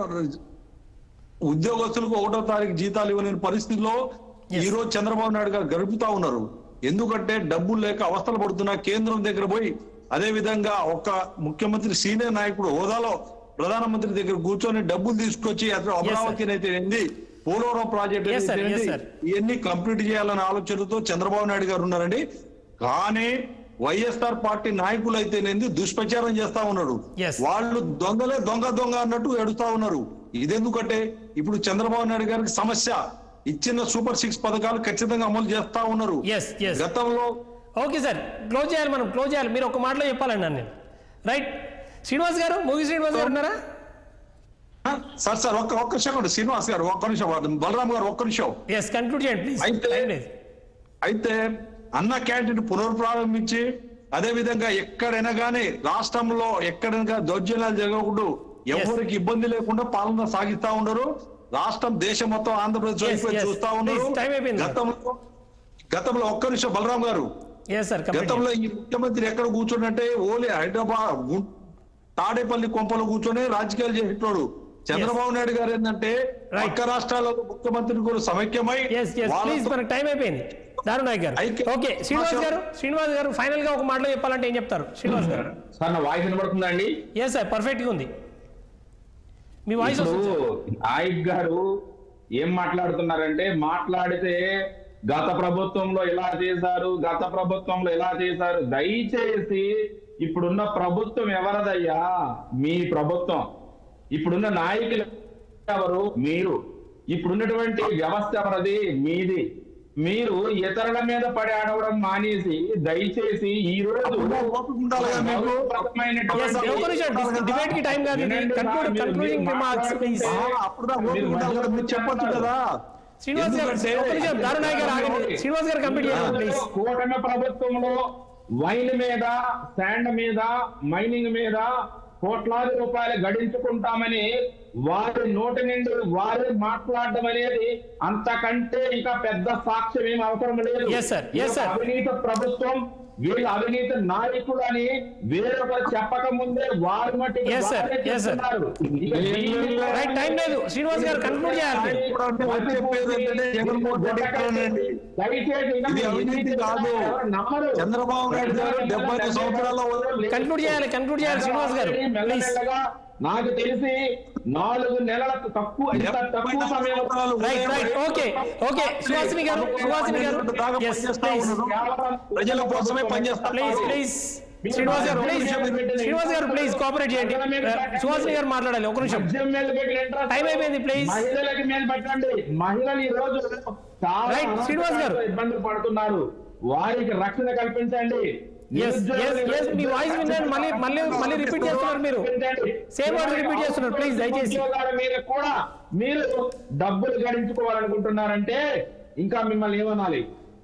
C: ఉద్యోగస్తులకు ఒకటో తారీఖు జీతాలు ఇవ్వలేని పరిస్థితిలో
A: Yes.
C: ఈ రోజు చంద్రబాబు నాయుడు గారు గడుపుతా ఉన్నారు ఎందుకంటే డబ్బులు లేక అవస్థలు పడుతున్న కేంద్రం దగ్గర పోయి అదే విధంగా ఒక ముఖ్యమంత్రి సీనియర్ నాయకుడు హోదాలో ప్రధానమంత్రి దగ్గర కూర్చొని డబ్బులు తీసుకొచ్చి అతను అమరావతి అయితే ఏంది పోలవరం ప్రాజెక్ట్
A: Yes, sir.
C: అయితే
A: Yes,
C: ఏంది
A: sir.
C: ఇవన్నీ కంప్లీట్ చేయాలనే ఆలోచనతో చంద్రబాబు నాయుడు గారు ఉన్నారండి కానీ వైఎస్ఆర్ పార్టీ నాయకులు అయితేనేది దుష్ప్రచారం చేస్తా ఉన్నారు
A: Yes.
C: వాళ్ళు దొంగలే దొంగ దొంగ అన్నట్టు ఎడుతా ఉన్నారు ఇదెందుకంటే ఇప్పుడు చంద్రబాబు నాయుడు గారికి సమస్య ఇచ్చిన సూపర్ సిక్స్ పథకాలు ఖచ్చితంగా అమలు చేస్తా ఉన్నారు
A: Yes, yes.
C: గతంలో
A: ఓకే సార్ క్లోజ్ చేయాలి మనం క్లోజ్ చేయాలి మీరు ఒక మాటలో చెప్పాలండి నన్ను నేను రైట్ శ్రీనివాస్ గారు మూవీ శ్రీనివాస్ గారు ఉన్నారా
C: ఆ, సార్ సార్ ఒక్క ఒక్క సెకండ్ శ్రీనివాస్ గారు ఒక్క నిమిషం బలరాం గారు ఒక్క నిమిషం
A: ఎస్ కన్క్లూడ్ చేయండి ప్లీజ్
C: అయితే-
A: టైం లేదు
C: అయితే అన్న క్యాంటీన్ పునర్ప్రారంభించి అదే విధంగా ఎక్కడైనా కానీ రాష్ట్రంలో ఎక్కడైనా కానీ దౌర్జన్యాలు జరగకుండా ఎవరికి ఇబ్బంది లేకుండా పాలన సాగిస్తా ఉండరు రాష్ట్రం దేశం మొత్తం ఆంధ్రప్రదేశ్
A: Yes,
C: వైపు
A: yes.
C: చూస్తా ఉన్నారు
A: Please, time అయిపోయింది.
C: గతంలో గతంలో ఒక్క నిమిషం Balaram garu
A: yes sir complete
C: గతంలో ఈ ముఖ్యమంత్రి ఎక్కడ కూర్చోనంటే ఓన్లీ హైదరాబాద్ గు- తాడేపల్లి కొంపలో కూర్చొని రాజకీయాలు చేసేటోడు చంద్రబాబు నాయుడు గారు ఏంటంటే
A: Right.
C: పక్క రాష్ట్రాలలో ముఖ్యమంత్రి కూడా సమైక్యమై
A: ఎస్ ఎస్ ప్లీజ్
C: వాళ్ళతో
A: మనకు టైం అయిపోయింది దారు నాయక్ గారు
C: ఐక్య-
A: ఓకే శ్రీనివాస్
C: మాస్టర్.
A: గారు శ్రీనివాస్ గారు ఫైనల్ గా ఒక మాటలో చెప్పాలంటే ఏం చెప్తారు శ్రీనివాస్ గారు
D: సార్ నా వాయిస్ వినబడుతుందా అండి
A: ఎస్ సార్ పర్ఫెక్ట్ గా ఉంది మీ వాయిస్
D: ఇప్పుడు
A: వస్తుంది సార్.
D: నాయక్ గారు ఏం మాట్లాడుతున్నారంటే మాట్లాడితే గత ప్రభుత్వంలో ఇలా చేశారు గత ప్రభుత్వంలో ఇలా చేశారు దయచేసి ఇప్పుడున్న ప్రభుత్వం ఎవరదయ్యా మీ ప్రభుత్వం ఇప్పుడున్న నాయకులు ఎవరు మీరు ఇప్పుడున్నటువంటి వ్యవస్థ ఎవరది మీది మీరు ఇతరుల మీద పడి ఆడవడం మానేసి దయచేసి ఈ రోజు
C: ఓపిక ఉండాలి కదా మీకు?
A: Yes, ఒక నిమిషం డిబేట్ కి టైం కాదు ఇది కన్క్లూడ్ కన్క్లూడింగ్ రిమార్క్స్ ప్లీజ్
C: ఆ, అప్పుడు దాకా ఓపిక ఉండాలి కదా మీరు చెప్పొచ్చు కదా
A: శ్రీనివాస్ గారు
C: ఎందుకంటే-
A: ఒక నిమిషం దారుణాయ్ గారు ఆగండి శ్రీనివాస్ గారు కంప్లీట్ చేయండి ప్లీజ్
D: కూటమి ప్రభుత్వంలో వైన్ మీద శాండ్ మీద మైనింగ్ మీద కోట్లాది రూపాయలు గడించుకుంటామని వారి నోటి నుండి వారి మాట్లాడడం అనేది అంతకంటే ఇంకా పెద్ద సాక్ష్యం ఏం అవసరం లేదు
A: Yes, sir. Yes, sir.
D: ఇది ఒక అవినీతి ప్రభుత్వం వీళ్ళ అవినీతి నాయకులు అని వేరొకరు చెప్పక ముందే వారి మట్టికి
A: Yes, sir.
D: వారే
A: Yes, sir.
D: చెప్తున్నారు. ఇక దీన్ని
A: రైట్ టైం లేదు శ్రీనివాస్ గారు కన్క్లూడ్ చేయాలి
C: ఇప్పుడు అంటే వాళ్ళు చెప్పేది ఏంటంటే జగన్మోహన్ రెడ్డి ఎక్కడనండి?
D: దయచేసి ఇంకా
C: ఇది
D: మీరు
C: అవినీతి కాదు
D: ఎవరు నమ్మరు.
C: చంద్రబాబు నాయుడు గారు డెబ్బై ఐదు సంవత్సరాల్లో
A: కన్క్లూడ్ చేయాలి కన్క్లూడ్ చేయాలి శ్రీనివాస్ గారు ప్లీజ్
D: మెల్లమెల్లగా నాకు తెలిసి నాలుగు నెలలకు తక్కువ ఇంత తక్కువ సమయంలో
A: right right okay okay Suhasini garu Suhasini గారు
C: దాకా
A: ఎస్
C: పనిచేస్తా
A: ప్లీజ్
C: ఉన్నాను. ప్రజల కోసమే పనిచేస్తా
A: ప్లీజ్ ప్లీజ్ శ్రీనివాస్ గారు ప్లీజ్ శ్రీనివాస్ గారు ప్లీజ్ కోఆపరేట్ చేయండి సుహాసిని గారు మాట్లాడాలి ఒక నిమిషం
D: మద్యం మీద పెట్టిన interest
A: Time అయిపోయింది, please.
D: మహిళలకి మీద పెట్టండి మహిళలు ఈ రోజు చాలా
A: Right, శ్రీనివాస్ గారు.
D: ఇబ్బందులు పడుతున్నారు వారికి రక్షణ కల్పించండి
A: Yes, yes, yes, మీ voice విన్నాను. మళ్ళీ- మళ్ళీ- మళ్ళీ repeat చేస్తున్నారు మీరు. Same words repeat చేస్తున్నారు. Please, దయచేసి.
D: ఉద్యోగాల మీద కూడా మీరు డబ్బులు గడించుకోవాలనుకుంటున్నారంటే ఇంకా మిమ్మల్ని ఏమనాలి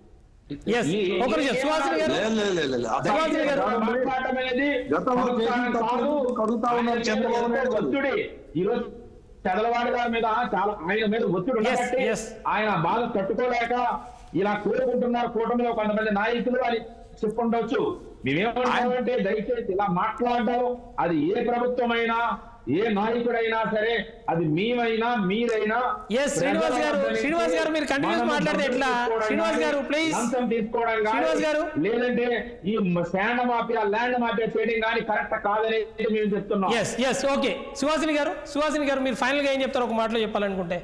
A: ఎస్
D: ఈ-
A: ఒక నిమిషం సుహాసిని గారు
C: లేదు, లేదు, లేదు, లేదు. అసలు
A: సుహాసిని గారు
D: మాట్లాడటం అనేది
C: గతంలో చేసిన
D: సంస్కారం
C: తప్పులు
D: కాదు.
C: కడుగుతా ఉన్నారు
D: ఆయన
C: చంద్రబాబు నాయుడు గారు.
D: ఒత్తిడి ఈరోజు చదలవాడి గారి మీద చాలా ఆయన మీద ఒత్తిడి
A: Yes,
D: ఉండబట్టి
A: yes.
D: ఆయన బాధ తట్టుకోలేక ఇలా కోరుకుంటున్నారు కూటమిలో కొంతమంది నాయకులు అని చెప్పుండొచ్చు మేమేమంటామంటే దయచేసి ఇలా మాట్లాడడం అది ఏ ప్రభుత్వమైనా ఏ నాయకుడైనా సరే అది మేమైనా మీరైనా
A: Yes, శ్రీనివాస్ గారు,
D: ప్రజలందరినీ
A: శ్రీనివాస్ గారు, మీరు continuous
D: మనం
A: మాట్లాడితే ఎట్లా?
D: తీసుకోవడం
A: శ్రీనివాస్
D: కానీ,
A: గారు, please.
D: లంచం తీసుకోవడం కానీ,
A: శ్రీనివాస్ గారు.
D: లేదంటే ఈ శాండ్ మాఫియా ల్యాండ్ మాఫియా చేయడం కానీ కరెక్ట్ కాదనేది మేము చెప్తున్నాం
A: yes yes okay Suhasini garu Suhasini గారు మీరు ఫైనల్ గా ఏం చెప్తారు ఒక మాటలో చెప్పాలనుకుంటే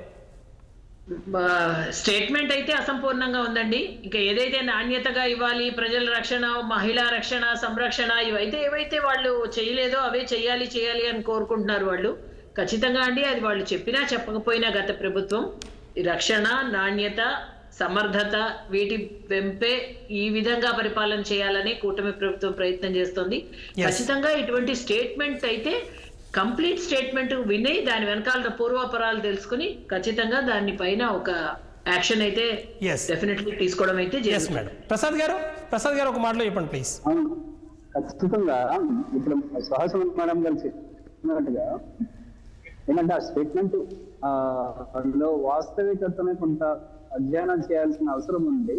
E: స్టేట్మెంట్ అయితే అసంపూర్ణంగా ఉందండి ఇంకా ఏదైతే నాణ్యతగా ఇవ్వాలి ప్రజల రక్షణ మహిళా రక్షణ సంరక్షణ ఇవైతే ఏవైతే వాళ్ళు చేయలేదో అవే చేయాలి చేయాలి అని కోరుకుంటున్నారు వాళ్ళు ఖచ్చితంగా అండి అది వాళ్ళు చెప్పినా చెప్పకపోయినా గత ప్రభుత్వం ఈ రక్షణ నాణ్యత సమర్థత వీటి వెంపే ఈ విధంగా పరిపాలన చేయాలని కూటమి ప్రభుత్వం ప్రయత్నం చేస్తోంది
A: Yes.
E: ఖచ్చితంగా ఇటువంటి స్టేట్మెంట్ అయితే కంప్లీట్ స్టేట్మెంట్ విని దాని వెనకాల పూర్వాపరాలు తెలుసుకుని ఖచ్చితంగా దాని పైన ఒక యాక్షన్ అయితే
A: Yes.
E: డెఫినెట్లీ తీసుకోవడం అయితే
A: ఎస్
E: జరుగుతుంది
A: మేడం ప్రసాద్ గారు ప్రసాద్ గారు ఒక మాటలో చెప్పండి ప్లీజ్
F: అవును ఖచ్చితంగా ఇప్పుడు సుహాసం మేడం గారు చెప్పినట్టుగా ఏంటంటే ఆ స్టేట్మెంట్ అందులో వాస్తవికతని కొంత అధ్యయనం చేయాల్సిన అవసరం ఉంది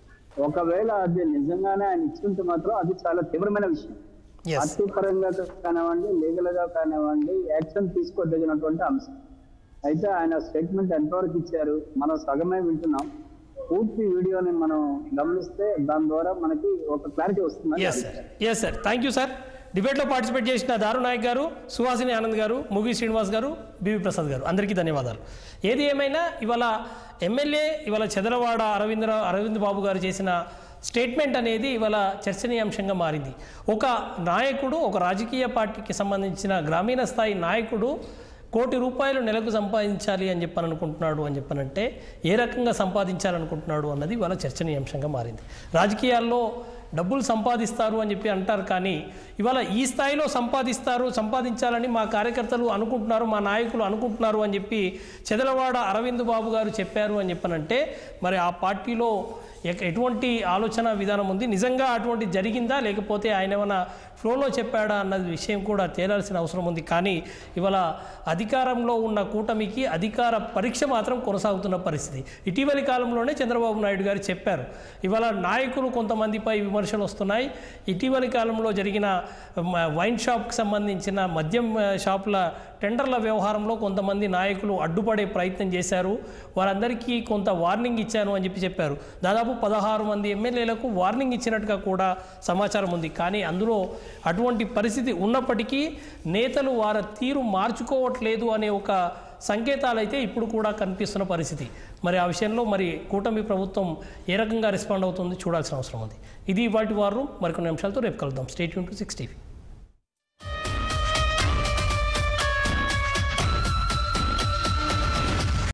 F: ఒకవేళ అది నిజంగానే ఆయన ఇచ్చుంటే మాత్రం అది చాలా తీవ్రమైన విషయం
A: ఎస్
F: పార్టీ పరంగా కానివ్వండి లీగల్ గా కానివ్వండి యాక్షన్ తీసుకోదగినటువంటి అంశం అయితే ఆయన స్టేట్మెంట్ ఎంతవరకు ఇచ్చారు మనం సగమే వింటున్నాం పూర్తి వీడియోని మనం గమనిస్తే దాని ద్వారా మనకి ఒక క్లారిటీ వస్తుంది
A: yes sir yes sir thank you sir డిబేట్లో పార్టిసిపేట్ చేసిన దారు నాయక్ గారు సుహాసిని ఆనంద్ గారు ముగి శ్రీనివాస్ గారు బివి ప్రసాద్ గారు అందరికీ ధన్యవాదాలు ఏది ఏమైనా ఇవాళ ఎమ్మెల్యే ఇవాళ చెదలవాడ అరవింద్ అరవింద్ బాబు గారు చేసిన స్టేట్మెంట్ అనేది ఇవాళ చర్చనీయాంశంగా మారింది ఒక నాయకుడు ఒక రాజకీయ పార్టీకి సంబంధించిన గ్రామీణ స్థాయి నాయకుడు కోటి రూపాయలు నెలకు సంపాదించాలి అని చెప్పని అనుకుంటున్నాడు అని చెప్పనంటే ఏ రకంగా సంపాదించాలనుకుంటున్నాడు అన్నది ఇవాళ చర్చనీయాంశంగా మారింది రాజకీయాల్లో డబ్బులు సంపాదిస్తారు అని చెప్పి అంటారు కానీ ఇవాళ ఈ స్థాయిలో సంపాదిస్తారు సంపాదించాలని మా కార్యకర్తలు అనుకుంటున్నారు మా నాయకులు అనుకుంటున్నారు అని చెప్పి చెదలవాడ అరవింద్ బాబు గారు చెప్పారు అని చెప్పనంటే మరి ఆ పార్టీలో ఎక- ఎటువంటి ఆలోచన విధానం ఉంది నిజంగా అటువంటి జరిగిందా లేకపోతే ఆయన ఏమైనా ఫ్లోలో చెప్పాడా అన్నది విషయం కూడా తేలాల్సిన అవసరం ఉంది కానీ ఇవాళ అధికారంలో ఉన్న కూటమికి అధికార పరీక్ష మాత్రం కొనసాగుతున్న పరిస్థితి ఇటీవలి కాలంలోనే చంద్రబాబు నాయుడు గారు చెప్పారు ఇవాళ నాయకులు కొంతమందిపై విమర్శలు వస్తున్నాయి ఇటీవలి కాలంలో జరిగిన మ, వైన్ షాప్కి సంబంధించిన మద్యం ఆ, షాపుల టెండర్ల వ్యవహారంలో కొంతమంది నాయకులు అడ్డుపడే ప్రయత్నం చేశారు వారందరికీ కొంత వార్నింగ్ ఇచ్చాను అని చెప్పి చెప్పారు దాదాపు పదహారు మంది ఎమ్మెల్యేలకు వార్నింగ్ ఇచ్చినట్టుగా కూడా సమాచారం ఉంది కానీ అందులో అటువంటి పరిస్థితి ఉన్నప్పటికీ నేతలు వారి తీరు మార్చుకోవట్లేదు అనే ఒక సంకేతాలు అయితే ఇప్పుడు కూడా కనిపిస్తున్న పరిస్థితి మరి ఆ విషయంలో మరి కూటమి ప్రభుత్వం ఏ రకంగా రెస్పాండ్ అవుతుంది చూడాల్సిన అవసరం ఉంది ఇది వాటి వారు మరికొన్ని అంశాలతో రేపు కలుద్దాం స్టేట్ యూన్ టు సిక్స్ టీవీ